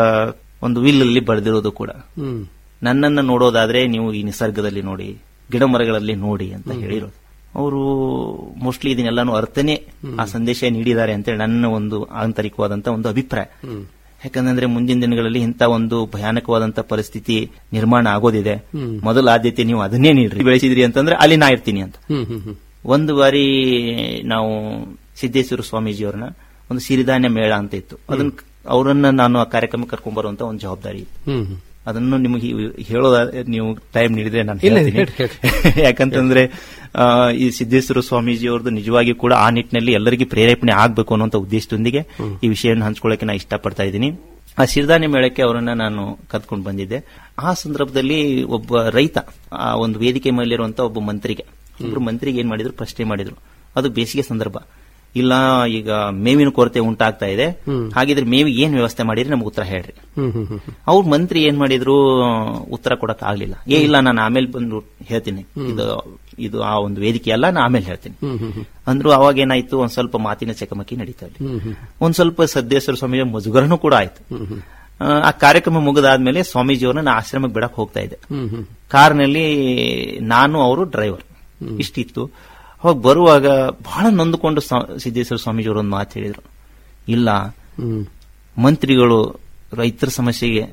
E: ಒಂದು ವಿಲ್ಲಲ್ಲಿ ಬರೆದಿರೋದು ಕೂಡ ನನ್ನನ್ನ ನೋಡೋದಾದ್ರೆ ನೀವು ಈ ನಿಸರ್ಗದಲ್ಲಿ ನೋಡಿ ಗಿಡ ಮರಗಳಲ್ಲಿ ನೋಡಿ ಅಂತ ಹೇಳಿರೋದು ಅವರು ಮೋಸ್ಟ್ಲಿ ಇದನ್ನೆಲ್ಲಾನು ಅರ್ಥನೇ ಆ ಸಂದೇಶ ನೀಡಿದ್ದಾರೆ ಅಂತೇಳಿ ನನ್ನ ಒಂದು ಆಂತರಿಕವಾದಂತ ಒಂದು ಅಭಿಪ್ರಾಯ ಯಾಕಂದ್ರೆ ಮುಂದಿನ ದಿನಗಳಲ್ಲಿ ಇಂಥ ಒಂದು ಭಯಾನಕವಾದಂತ ಪರಿಸ್ಥಿತಿ ನಿರ್ಮಾಣ ಆಗೋದಿದೆ
F: ಹ್ಮ್.
E: ಮೊದಲ ಆದ್ಯತೆ ನೀವು ಅದನ್ನೇ ನೀಡ್ರಿ ಬೆಳೆಸಿದ್ರಿ ಅಂತಂದ್ರೆ ಅಲ್ಲಿ ನಾ ಇರ್ತೀನಿ ಅಂತ
F: ಹ್ಮ್ ಹ್ಮ್ ಹ್ಮ್
E: ಒಂದು ಬಾರಿ ನಾವು ಸಿದ್ದೇಶ್ವರ ಸ್ವಾಮೀಜಿಯವ್ರನ್ನ ಒಂದು ಸಿರಿಧಾನ್ಯ ಮೇಳ ಅಂತ ಇತ್ತು ಅದನ್ನ ಅವರನ್ನ ನಾನು ಆ ಕಾರ್ಯಕ್ರಮ ಕರ್ಕೊಂಡ್ ಬರುವಂತ ಒಂದು ಜವಾಬ್ದಾರಿ ಇತ್ತು
F: ಹ್ಮ್ ಹ್ಮ್
E: ಅದನ್ನು ನಿಮಗೆ ಹೇಳೋದ ನೀವು ಟೈಮ್ ನೀಡಿದ್ರೆ ನಾನು
F: ಇಲ್ಲ,
E: ಹೇಳ್ತೀನಿ
F: ಹೇಳಿ, ಹೇಳಿ.
E: ಯಾಕಂತಂದ್ರೆ ಆ, ಈ ಸಿದ್ದೇಶ್ವರ ಸ್ವಾಮೀಜಿ ಅವ್ರದ್ದು ನಿಜವಾಗಿ ಕೂಡ ಆ ನಿಟ್ಟಿನಲ್ಲಿ ಎಲ್ಲರಿಗೂ ಪ್ರೇರೇಪಣೆ ಆಗ್ಬೇಕು ಅನ್ನುವಂತ ಉದ್ದೇಶದೊಂದಿಗೆ ಈ ವಿಷಯವನ್ನು ಹಂಚ್ಕೊಳ್ಳಕ್ಕೆ ನಾನು ಇಷ್ಟಪಡ್ತಾ ಇದ್ದೀನಿ ಆ ಸಿರಿಧಾನ್ಯ ಮೇಳಕ್ಕೆ ಅವರನ್ನ ನಾನು ಕದ್ಕೊಂಡು ಬಂದಿದ್ದೆ ಆ ಸಂದರ್ಭದಲ್ಲಿ ಒಬ್ಬ ರೈತ ಆ ಒಂದು ವೇದಿಕೆ ಮೇಲಿರುವಂತ ಒಬ್ಬ ಮಂತ್ರಿಗೆ ಒಬ್ರು ಮಂತ್ರಿಗೆ ಏನ್ ಮಾಡಿದ್ರು ಪ್ರಶ್ನೆ ಮಾಡಿದ್ರು ಅದು ಬೇಸಿಗೆ ಸಂದರ್ಭ ಇಲ್ಲ ಈಗ ಮೇವಿನ ಕೊರತೆ ಉಂಟಾಗ್ತಾ ಇದೆ
F: ಹ್ಮ್.
E: ಹಾಗಿದ್ರೆ ಮೇವಿಗೆ ಏನ್ ವ್ಯವಸ್ಥೆ ಮಾಡಿದ್ರೆ ನಮ್ಗೆ ಉತ್ತರ ಹೇಳ್ರಿ
F: ಹ್ಮ್ ಹ್ಮ್ ಹ್ಮ್ ಹ್ಮ್
E: ಅವ್ರ ಮಂತ್ರಿ ಏನ್ ಮಾಡಿದ್ರು ಉತ್ತರ ಕೊಡಕ್ ಆಗ್ಲಿಲ್ಲ ಏ ಇಲ್ಲ ನಾನು ಆಮೇಲೆ ಬಂದು ಹೇಳ್ತೀನಿ ಇದು ಇದು ಆ ಒಂದು ವೇದಿಕೆ ಅಲ್ಲ ನಾನು ಆಮೇಲೆ ಹೇಳ್ತೀನಿ
F: ಹ್ಮ್ ಹ್ಮ್ ಹ್ಮ್
E: ಅಂದ್ರು ಅವಾಗ ಏನಾಯ್ತು ಒಂದ್ ಸ್ವಲ್ಪ ಮಾತಿನ ಚಕಮಕಿ ನಡೀತಾ ಇದೆ
F: ಹ್ಮ್ ಹ್ಮ್
E: ಒಂದ್ ಸ್ವಲ್ಪ ಸದ್ದೇಶ್ವರ ಸ್ವಾಮಿ ಮುಜುಗರನೂ ಕೂಡ ಆಯ್ತು
F: ಹ್ಮ್ ಹ್ಮ್
E: ಆ, ಆ ಕಾರ್ಯಕ್ರಮ ಮುಗಿದಾದ್ಮೇಲೆ ಸ್ವಾಮೀಜಿಯವ್ರನ್ನ ನಾ ಆಶ್ರಮಕ್ಕೆ ಬಿಡಕ್ ಹೋಗ್ತಾ ಇದ್ದೆ
F: ಹ್ಮ್ ಹ್ಮ್
E: ಕಾರ್ನಲ್ಲಿ ನಾನು ಅವರು ಡ್ರೈವರ್ ಇಷ್ಟಿತ್ತು ಅವಾಗ ಬರುವಾಗ ಬಹಳ ನೊಂದುಕೊಂಡು ಸ್ವಾ- ಸಿದ್ದೇಶ್ವರ ಸ್ವಾಮೀಜಿಯವರು ಒಂದು ಮಾತು ಹೇಳಿದ್ರು ಇಲ್ಲ
F: ಹ್ಮ್
E: ಮಂತ್ರಿಗಳು ರೈತರ ಸಮಸ್ಯೆಗೆ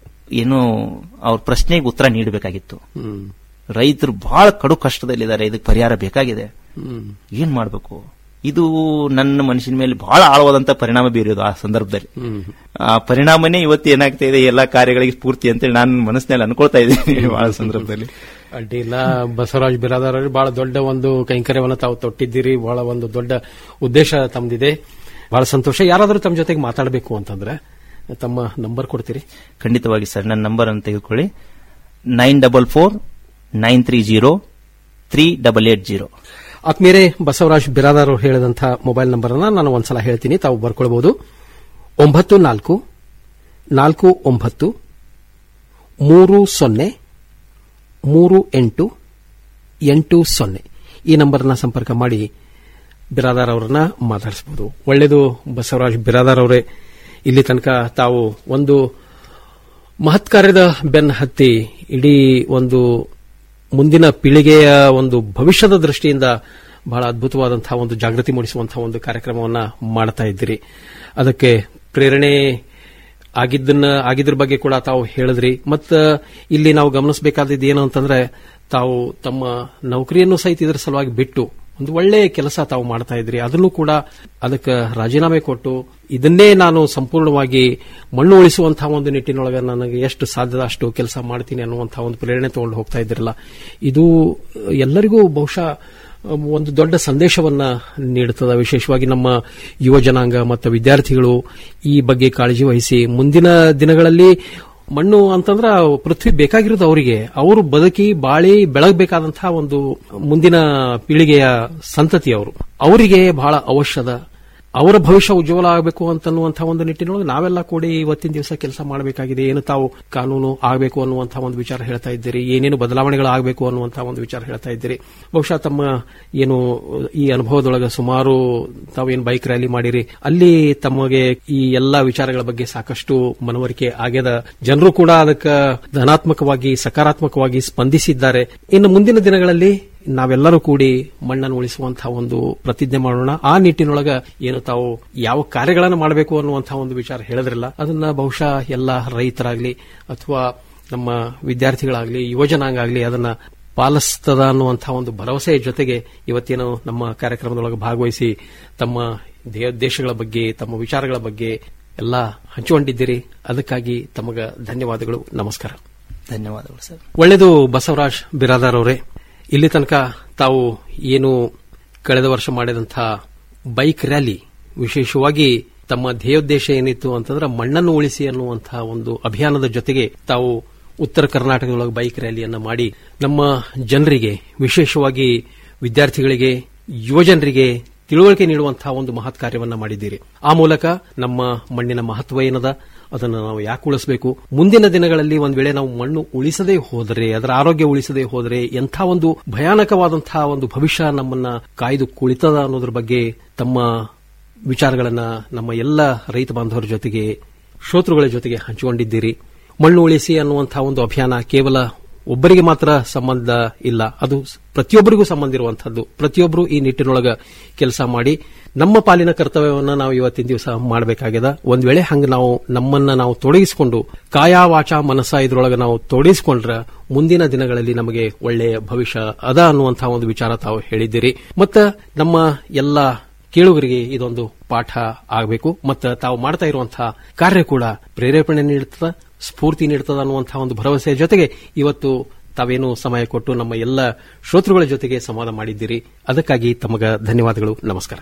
E: ಏನು ಅವ್ರ ಪ್ರಶ್ನೆಗೆ ಉತ್ತರ ನೀಡಬೇಕಾಗಿತ್ತು
F: ಹ್ಮ್
E: ರೈತರು ಬಹಳ ಕಡು ಕಷ್ಟದಲ್ಲಿದ್ದಾರೆ ಇದಕ್ಕೆ ಪರಿಹಾರ ಬೇಕಾಗಿದೆ
F: ಹ್ಮ್
E: ಏನ್ ಮಾಡ್ಬೇಕು ಇದು ನನ್ನ ಮನುಷ್ಯನ ಮೇಲೆ ಬಹಳ ಆಳವಾದಂತ ಪರಿಣಾಮ ಬೀರೋದು ಆ ಸಂದರ್ಭದಲ್ಲಿ
F: ಹ್ಮ್
E: ಆ ಪರಿಣಾಮನೇ ಇವತ್ತು ಏನಾಗ್ತಾ ಇದೆ ಎಲ್ಲಾ ಕಾರ್ಯಗಳಿಗೆ ಸ್ಫೂರ್ತಿ ಅಂತೇಳಿ ನಾನು ಮನಸ್ಸಿನಲ್ಲಿ ಅನ್ಕೊಳ್ತಾ ಇದ್ದೀನಿ ಬಹಳ ಸಂದರ್ಭದಲ್ಲಿ
F: ಅಡ್ಡಿಲ್ಲ ಬಸವರಾಜ್ ಬಿರಾದಾರ್ ಅವರು ಬಹಳ ದೊಡ್ಡ ಒಂದು ಕೈಂಕರ್ಯವನ್ನು ತಾವು ತೊಟ್ಟಿದ್ದೀರಿ ಬಹಳ ಒಂದು ದೊಡ್ಡ ಉದ್ದೇಶ ತಮ್ದಿದೆ ಬಹಳ ಸಂತೋಷ ಯಾರಾದರೂ ತಮ್ಮ ಜೊತೆಗೆ ಮಾತಾಡಬೇಕು ಅಂತಂದ್ರೆ ತಮ್ಮ ನಂಬರ್ ಕೊಡ್ತೀರಿ
E: ಖಂಡಿತವಾಗಿ ಸರ್ ನನ್ನ ನಂಬರ್ ಅನ್ನು ತೆಗೆದುಕೊಳ್ಳಿ nine double four nine three zero three double eight zero
F: ಆತ್ಮೀಯರೇ ಬಸವರಾಜ್ ಬಿರಾದಾರ್ ಅವರು ಹೇಳಿದಂಥ ಮೊಬೈಲ್ ನಂಬರ್ ಅನ್ನ ನಾನು ಒಂದ್ಸಲ ಹೇಳ್ತೀನಿ ತಾವು ಬರ್ಕೊಳ್ಬಹುದು ಒಂಬತ್ತು ನಾಲ್ಕು ನಾಲ್ಕು ಒಂಬತ್ತು ಮೂರು ಸೊನ್ನೆ ಮೂರು ಎಂಟು ಎಂಟು ಸೊನ್ನೆ ಈ ನಂಬರ್ನ ಸಂಪರ್ಕ ಮಾಡಿ ಬಿರಾದಾರ್ ಅವರನ್ನ ಮಾತಾಡಿಸಬಹುದು ಒಳ್ಳೆಯದು ಬಸವರಾಜ್ ಬಿರಾದಾರ್ ಅವರೇ ಇಲ್ಲಿ ತನಕ ತಾವು ಒಂದು ಮಹತ್ ಕಾರ್ಯದ ಬೆನ್ನ ಹತ್ತಿ ಇಡೀ ಒಂದು ಮುಂದಿನ ಪೀಳಿಗೆಯ ಒಂದು ಭವಿಷ್ಯದ ದೃಷ್ಟಿಯಿಂದ ಬಹಳ ಅದ್ಭುತವಾದಂತಹ ಒಂದು ಜಾಗೃತಿ ಮೂಡಿಸುವಂತಹ ಒಂದು ಕಾರ್ಯಕ್ರಮವನ್ನ ಮಾಡ್ತಾ ಇದ್ದೀರಿ ಅದಕ್ಕೆ ಪ್ರೇರಣೆ ಆಗಿದ್ದನ್ನ ಆಗಿದ್ರ ಬಗ್ಗೆ ಕೂಡ ತಾವು ಹೇಳಿದ್ರಿ ಮತ್ತ ಇಲ್ಲಿ ನಾವು ಗಮನಿಸಬೇಕಾದದ್ದು ಏನು ಅಂತಂದ್ರೆ ತಾವು ತಮ್ಮ ನೌಕರಿಯನ್ನು ಸಹಿತ ಇದರ ಸಲುವಾಗಿ ಬಿಟ್ಟು ಒಂದು ಒಳ್ಳೆಯ ಕೆಲಸ ತಾವು ಮಾಡ್ತಾ ಇದ್ರಿ ಅದನ್ನು ಕೂಡ ಅದಕ್ಕೆ ರಾಜೀನಾಮೆ ಕೊಟ್ಟು ಇದನ್ನೇ ನಾನು ಸಂಪೂರ್ಣವಾಗಿ ಮಣ್ಣು ಉಳಿಸುವಂತಹ ಒಂದು ನಿಟ್ಟಿನೊಳಗೆ ನನಗೆ ಎಷ್ಟು ಸಾಧ್ಯದ ಅಷ್ಟು ಕೆಲಸ ಮಾಡ್ತೀನಿ ಅನ್ನುವಂತಹ ಒಂದು ಪ್ರೇರಣೆ ತಗೊಂಡು ಹೋಗ್ತಾ ಇದ್ರಲ್ಲ ಇದು ಎಲ್ಲರಿಗೂ ಬಹುಶಃ ಒಂದು ದೊಡ್ಡ ಸಂದೇಶವನ್ನ ನೀಡುತ್ತದೆ ವಿಶೇಷವಾಗಿ ನಮ್ಮ ಯುವ ಜನಾಂಗ ಮತ್ತು ವಿದ್ಯಾರ್ಥಿಗಳು ಈ ಬಗ್ಗೆ ಕಾಳಜಿ ವಹಿಸಿ ಮುಂದಿನ ದಿನಗಳಲ್ಲಿ ಮಣ್ಣು ಅಂತಂದ್ರ ಪೃಥ್ವಿ ಬೇಕಾಗಿರೋದು ಅವರಿಗೆ ಅವರು ಬದುಕಿ ಬಾಳಿ ಬೆಳಗಬೇಕಾದಂತಹ ಒಂದು ಮುಂದಿನ ಪೀಳಿಗೆಯ ಸಂತತಿ ಅವರು ಅವರಿಗೆ ಬಹಳ ಅವಶ್ಯದ ಅವರ ಭವಿಷ್ಯ ಉಜ್ವಲ ಆಗಬೇಕು ಅಂತನ್ನುವಂತಹ ಒಂದು ನಿಟ್ಟಿನೊಳಗೆ ನಾವೆಲ್ಲ ಕೂಡಿ ಇವತ್ತಿನ ದಿವಸ ಕೆಲಸ ಮಾಡಬೇಕಾಗಿದೆ ಏನು ತಾವು ಕಾನೂನು ಆಗಬೇಕು ಅನ್ನುವಂತಹ ಒಂದು ವಿಚಾರ ಹೇಳ್ತಾ ಇದ್ದೀರಿ ಏನೇನು ಬದಲಾವಣೆಗಳು ಆಗಬೇಕು ಅನ್ನುವಂತಹ ಒಂದು ವಿಚಾರ ಹೇಳ್ತಾ ಇದ್ದೀರಿ ಬಹುಶಃ ತಮ್ಮ ಏನು ಈ ಅನುಭವದೊಳಗೆ ಸುಮಾರು ತಾವೇನು ಬೈಕ್ ರ್ಯಾಲಿ ಮಾಡಿರಿ ಅಲ್ಲಿ ತಮಗೆ ಈ ಎಲ್ಲಾ ವಿಚಾರಗಳ ಬಗ್ಗೆ ಸಾಕಷ್ಟು ಮನವರಿಕೆ ಆಗ್ಯದ ಜನರು ಕೂಡ ಅದಕ್ಕೆ ಧನಾತ್ಮಕವಾಗಿ ಸಕಾರಾತ್ಮಕವಾಗಿ ಸ್ಪಂದಿಸಿದ್ದಾರೆ ಇನ್ನು ಮುಂದಿನ ದಿನಗಳಲ್ಲಿ ನಾವೆಲ್ಲರೂ ಕೂಡಿ ಮಣ್ಣನ್ನು ಉಳಿಸುವಂತಹ ಒಂದು ಪ್ರತಿಜ್ಞೆ ಮಾಡೋಣ ಆ ನಿಟ್ಟಿನೊಳಗ ಏನು ತಾವು ಯಾವ ಕಾರ್ಯಗಳನ್ನು ಮಾಡಬೇಕು ಅನ್ನುವಂತಹ ಒಂದು ವಿಚಾರ ಹೇಳಿದ್ರಲ್ಲ ಅದನ್ನ ಬಹುಶಃ ಎಲ್ಲ ರೈತರಾಗ್ಲಿ ಅಥವಾ ನಮ್ಮ ವಿದ್ಯಾರ್ಥಿಗಳಾಗ್ಲಿ ಯುವಜನಾಂಗ ಆಗ್ಲಿ ಅದನ್ನ ಪಾಲಿಸ್ತದ ಅನ್ನುವಂತಹ ಒಂದು ಭರವಸೆಯ ಜೊತೆಗೆ ಇವತ್ತೇನು ನಮ್ಮ ಕಾರ್ಯಕ್ರಮದೊಳಗೆ ಭಾಗವಹಿಸಿ ತಮ್ಮ ದೇ- ದೇಶಗಳ ಬಗ್ಗೆ ತಮ್ಮ ವಿಚಾರಗಳ ಬಗ್ಗೆ ಎಲ್ಲ ಹಂಚಿಕೊಂಡಿದ್ದೀರಿ ಅದಕ್ಕಾಗಿ ತಮಗ ಧನ್ಯವಾದಗಳು ನಮಸ್ಕಾರ
E: ಧ್ಯನ್ಯವಾದಗಳು ಸರ್
F: ಒಳ್ಳೆಯದು ಬಸವರಾಜ್ ಬಿರಾದಾರ್ ಅವರೇ ಇಲ್ಲಿ ತನಕ ತಾವು ಏನು ಕಳೆದ ವರ್ಷ ಮಾಡಿದಂತಹ ಬೈಕ್ ರ್ಯಾಲಿ ವಿಶೇಷವಾಗಿ ತಮ್ಮ ಧ್ಯೇಯೋದ್ದೇಶ ಏನಿತ್ತು ಅಂತಂದ್ರೆ ಮಣ್ಣನ್ನು ಉಳಿಸಿ ಅನ್ನುವಂತಹ ಒಂದು ಅಭಿಯಾನದ ಜೊತೆಗೆ ತಾವು ಉತ್ತರ ಕರ್ನಾಟಕದೊಳಗೆ ಬೈಕ್ ರ್ಯಾಲಿಯನ್ನ ಮಾಡಿ ನಮ್ಮ ಜನರಿಗೆ ವಿಶೇಷವಾಗಿ ವಿದ್ಯಾರ್ಥಿಗಳಿಗೆ ಯುವಜನರಿಗೆ ತಿಳುವಳಿಕೆ ನೀಡುವಂತಹ ಒಂದು ಮಹತ್ ಕಾರ್ಯವನ್ನ ಮಾಡಿದ್ದೀರಿ ಆ ಮೂಲಕ ನಮ್ಮ ಮಣ್ಣಿನ ಮಹತ್ವ ಏನದ ಅದನ್ನು ನಾವು ಯಾಕೆ ಉಳಿಸಬೇಕು ಮುಂದಿನ ದಿನಗಳಲ್ಲಿ ಒಂದ್ ವೇಳೆ ನಾವು ಮಣ್ಣು ಉಳಿಸದೇ ಹೋದರೆ ಅದರ ಆರೋಗ್ಯ ಉಳಿಸದೇ ಹೋದರೆ ಎಂಥ ಒಂದು ಭಯಾನಕವಾದಂತಹ ಒಂದು ಭವಿಷ್ಯ ನಮ್ಮನ್ನ ಕಾಯ್ದು ಕುಳಿತದ ಅನ್ನೋದ್ರ ಬಗ್ಗೆ ತಮ್ಮ ವಿಚಾರಗಳನ್ನ ನಮ್ಮ ಎಲ್ಲ ರೈತ ಬಾಂಧವರ ಜೊತೆಗೆ ಶ್ರೋತೃಗಳ ಜೊತೆಗೆ ಹಂಚಿಕೊಂಡಿದ್ದೀರಿ ಮಣ್ಣು ಉಳಿಸಿ ಅನ್ನುವಂತಹ ಒಂದು ಅಭಿಯಾನ ಕೇವಲ ಒಬ್ಬರಿಗೆ ಮಾತ್ರ ಸಂಬಂಧ ಇಲ್ಲ ಅದು ಪ್ರತಿಯೊಬ್ಬರಿಗೂ ಸಂಬಂಧ ಇರುವಂತಹದ್ದು ಪ್ರತಿಯೊಬ್ಬರು ಈ ನಿಟ್ಟಿನೊಳಗ ಕೆಲಸ ಮಾಡಿ ನಮ್ಮ ಪಾಲಿನ ಕರ್ತವ್ಯವನ್ನ ನಾವು ಇವತ್ತಿನ ದಿವಸ ಮಾಡಬೇಕಾಗ್ಯದ ಒಂದ್ ವೇಳೆ ಹಂಗ ನಾವು ನಮ್ಮನ್ನ ನಾವು ತೊಡಗಿಸಿಕೊಂಡು ಕಾಯ ವಾಚ ಮನಸ್ಸ ಇದ್ರೊಳಗೆ ನಾವು ತೊಡಗಿಸಿಕೊಂಡ್ರ ಮುಂದಿನ ದಿನಗಳಲ್ಲಿ ನಮಗೆ ಒಳ್ಳೆಯ ಭವಿಷ್ಯ ಅದ ಅನ್ನುವಂತಹ ಒಂದು ವಿಚಾರ ತಾವು ಹೇಳಿದ್ದೀರಿ ಮತ್ತ ನಮ್ಮ ಎಲ್ಲ ಕೇಳುಗರಿಗೆ ಇದೊಂದು ಪಾಠ ಆಗಬೇಕು ಮತ್ತು ತಾವು ಮಾಡ್ತಾ ಇರುವಂತಹ ಕಾರ್ಯ ಕೂಡ ಪ್ರೇರೇಪಣೆ ನೀಡುತ್ತದ ಸ್ಫೂರ್ತಿ ನೀಡುತ್ತದೆ ಅನ್ನುವಂತಹ ಒಂದು ಭರವಸೆಯ ಜೊತೆಗೆ ಇವತ್ತು ತಾವೇನು ಸಮಯ ಕೊಟ್ಟು ನಮ್ಮ ಎಲ್ಲ ಶ್ರೋತೃಗಳ ಜೊತೆಗೆ ಸಂವಾದ ಮಾಡಿದ್ದೀರಿ ಅದಕ್ಕಾಗಿ ತಮಗ ಧನ್ಯವಾದಗಳು ನಮಸ್ಕಾರ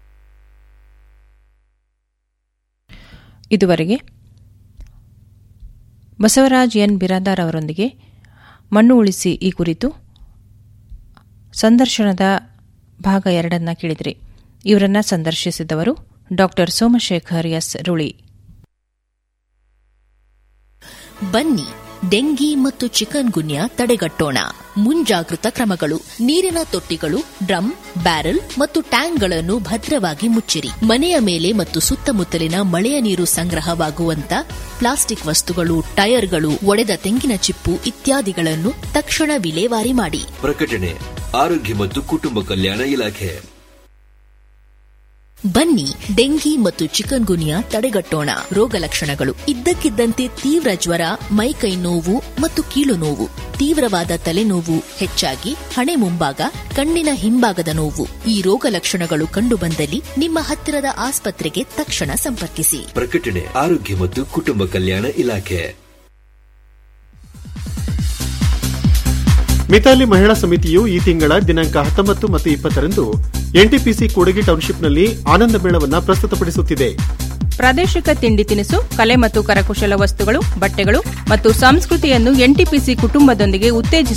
S: ಇದುವರೆಗೆ ಬಸವರಾಜ್ ಎನ್ ಬಿರಾದಾರ್ ಅವರೊಂದಿಗೆ ಮಣ್ಣು ಉಳಿಸಿ ಈ ಕುರಿತು ಸಂದರ್ಶನದ ಭಾಗ ಎರಡನ್ನ ಕೇಳಿದ್ರಿ ಇವರನ್ನ ಸಂದರ್ಶಿಸಿದವರು ಡಾಕ್ಟರ್ ಸೋಮಶೇಖರ್ ಎಸ್ ರುಳಿ
H: ಬನ್ನಿ ಡೆಂಗಿ ಮತ್ತು ಚಿಕನ್ ಗುನ್ಯಾ ತಡೆಗಟ್ಟೋಣ ಮುಂಜಾಗೃತ ಕ್ರಮಗಳು ನೀರಿನ ತೊಟ್ಟಿಗಳು ಡ್ರಮ್ ಬ್ಯಾರೆಲ್ ಮತ್ತು ಟ್ಯಾಂಕ್ಗಳನ್ನು ಭದ್ರವಾಗಿ ಮುಚ್ಚಿರಿ ಮನೆಯ ಮೇಲೆ ಮತ್ತು ಸುತ್ತಮುತ್ತಲಿನ ಮಳೆಯ ನೀರು ಸಂಗ್ರಹವಾಗುವಂತ ಪ್ಲಾಸ್ಟಿಕ್ ವಸ್ತುಗಳು ಟೈರ್ಗಳು ಒಡೆದ ತೆಂಗಿನ ಚಿಪ್ಪು ಇತ್ಯಾದಿಗಳನ್ನು ತಕ್ಷಣ ವಿಲೇವಾರಿ ಮಾಡಿ
I: ಪ್ರಕಟಣೆ ಆರೋಗ್ಯ ಮತ್ತು ಕುಟುಂಬ ಕಲ್ಯಾಣ ಇಲಾಖೆ
H: ಬನ್ನಿ ಡೆಂಗಿ ಮತ್ತು ಚಿಕನ್ ಗುನಿಯಾ ತಡೆಗಟ್ಟೋಣ ರೋಗ ಲಕ್ಷಣಗಳು ಇದ್ದಕ್ಕಿದ್ದಂತೆ ತೀವ್ರ ಜ್ವರ ಮೈಕೈ ನೋವು ಮತ್ತು ಕೀಲು ನೋವು ತೀವ್ರವಾದ ತಲೆನೋವು ಹೆಚ್ಚಾಗಿ ಹಣೆ ಮುಂಭಾಗ ಕಣ್ಣಿನ ಹಿಂಭಾಗದ ನೋವು ಈ ರೋಗ ಲಕ್ಷಣಗಳು ಕಂಡುಬಂದಲ್ಲಿ ನಿಮ್ಮ ಹತ್ತಿರದ ಆಸ್ಪತ್ರೆಗೆ ತಕ್ಷಣ ಸಂಪರ್ಕಿಸಿ
I: ಪ್ರಕಟಣೆ ಆರೋಗ್ಯ ಮತ್ತು ಕುಟುಂಬ ಕಲ್ಯಾಣ ಇಲಾಖೆ
R: ಮಿತಾಲಿ ಮಹಿಳಾ ಸಮಿತಿಯು ಈ ತಿಂಗಳ ದಿನಾಂಕ ಹತ್ತೊಂಬತ್ತು ಮತ್ತು ಇಪ್ಪತ್ತರಂದು ಎನ್ಟಿಪಿಸಿ ಕೂಡಗಿ ಟೌನ್ಶಿಪ್ನಲ್ಲಿ ಆನಂದ ಮೇಳವನ್ನ ಪ್ರಸ್ತುತಪಡಿಸುತ್ತಿದೆ
S: ಪ್ರಾದೇಶಿಕ ತಿಂಡಿ ತಿನಿಸು ಕಲೆ ಮತ್ತು ಕರಕುಶಲ ವಸ್ತುಗಳು ಬಟ್ಟೆಗಳು ಮತ್ತು ಸಂಸ್ಕೃತಿಯನ್ನು ಎನ್ಟಿಪಿಸಿ ಕುಟುಂಬದೊಂದಿಗೆ ಉತ್ತೇಜಿಸಿ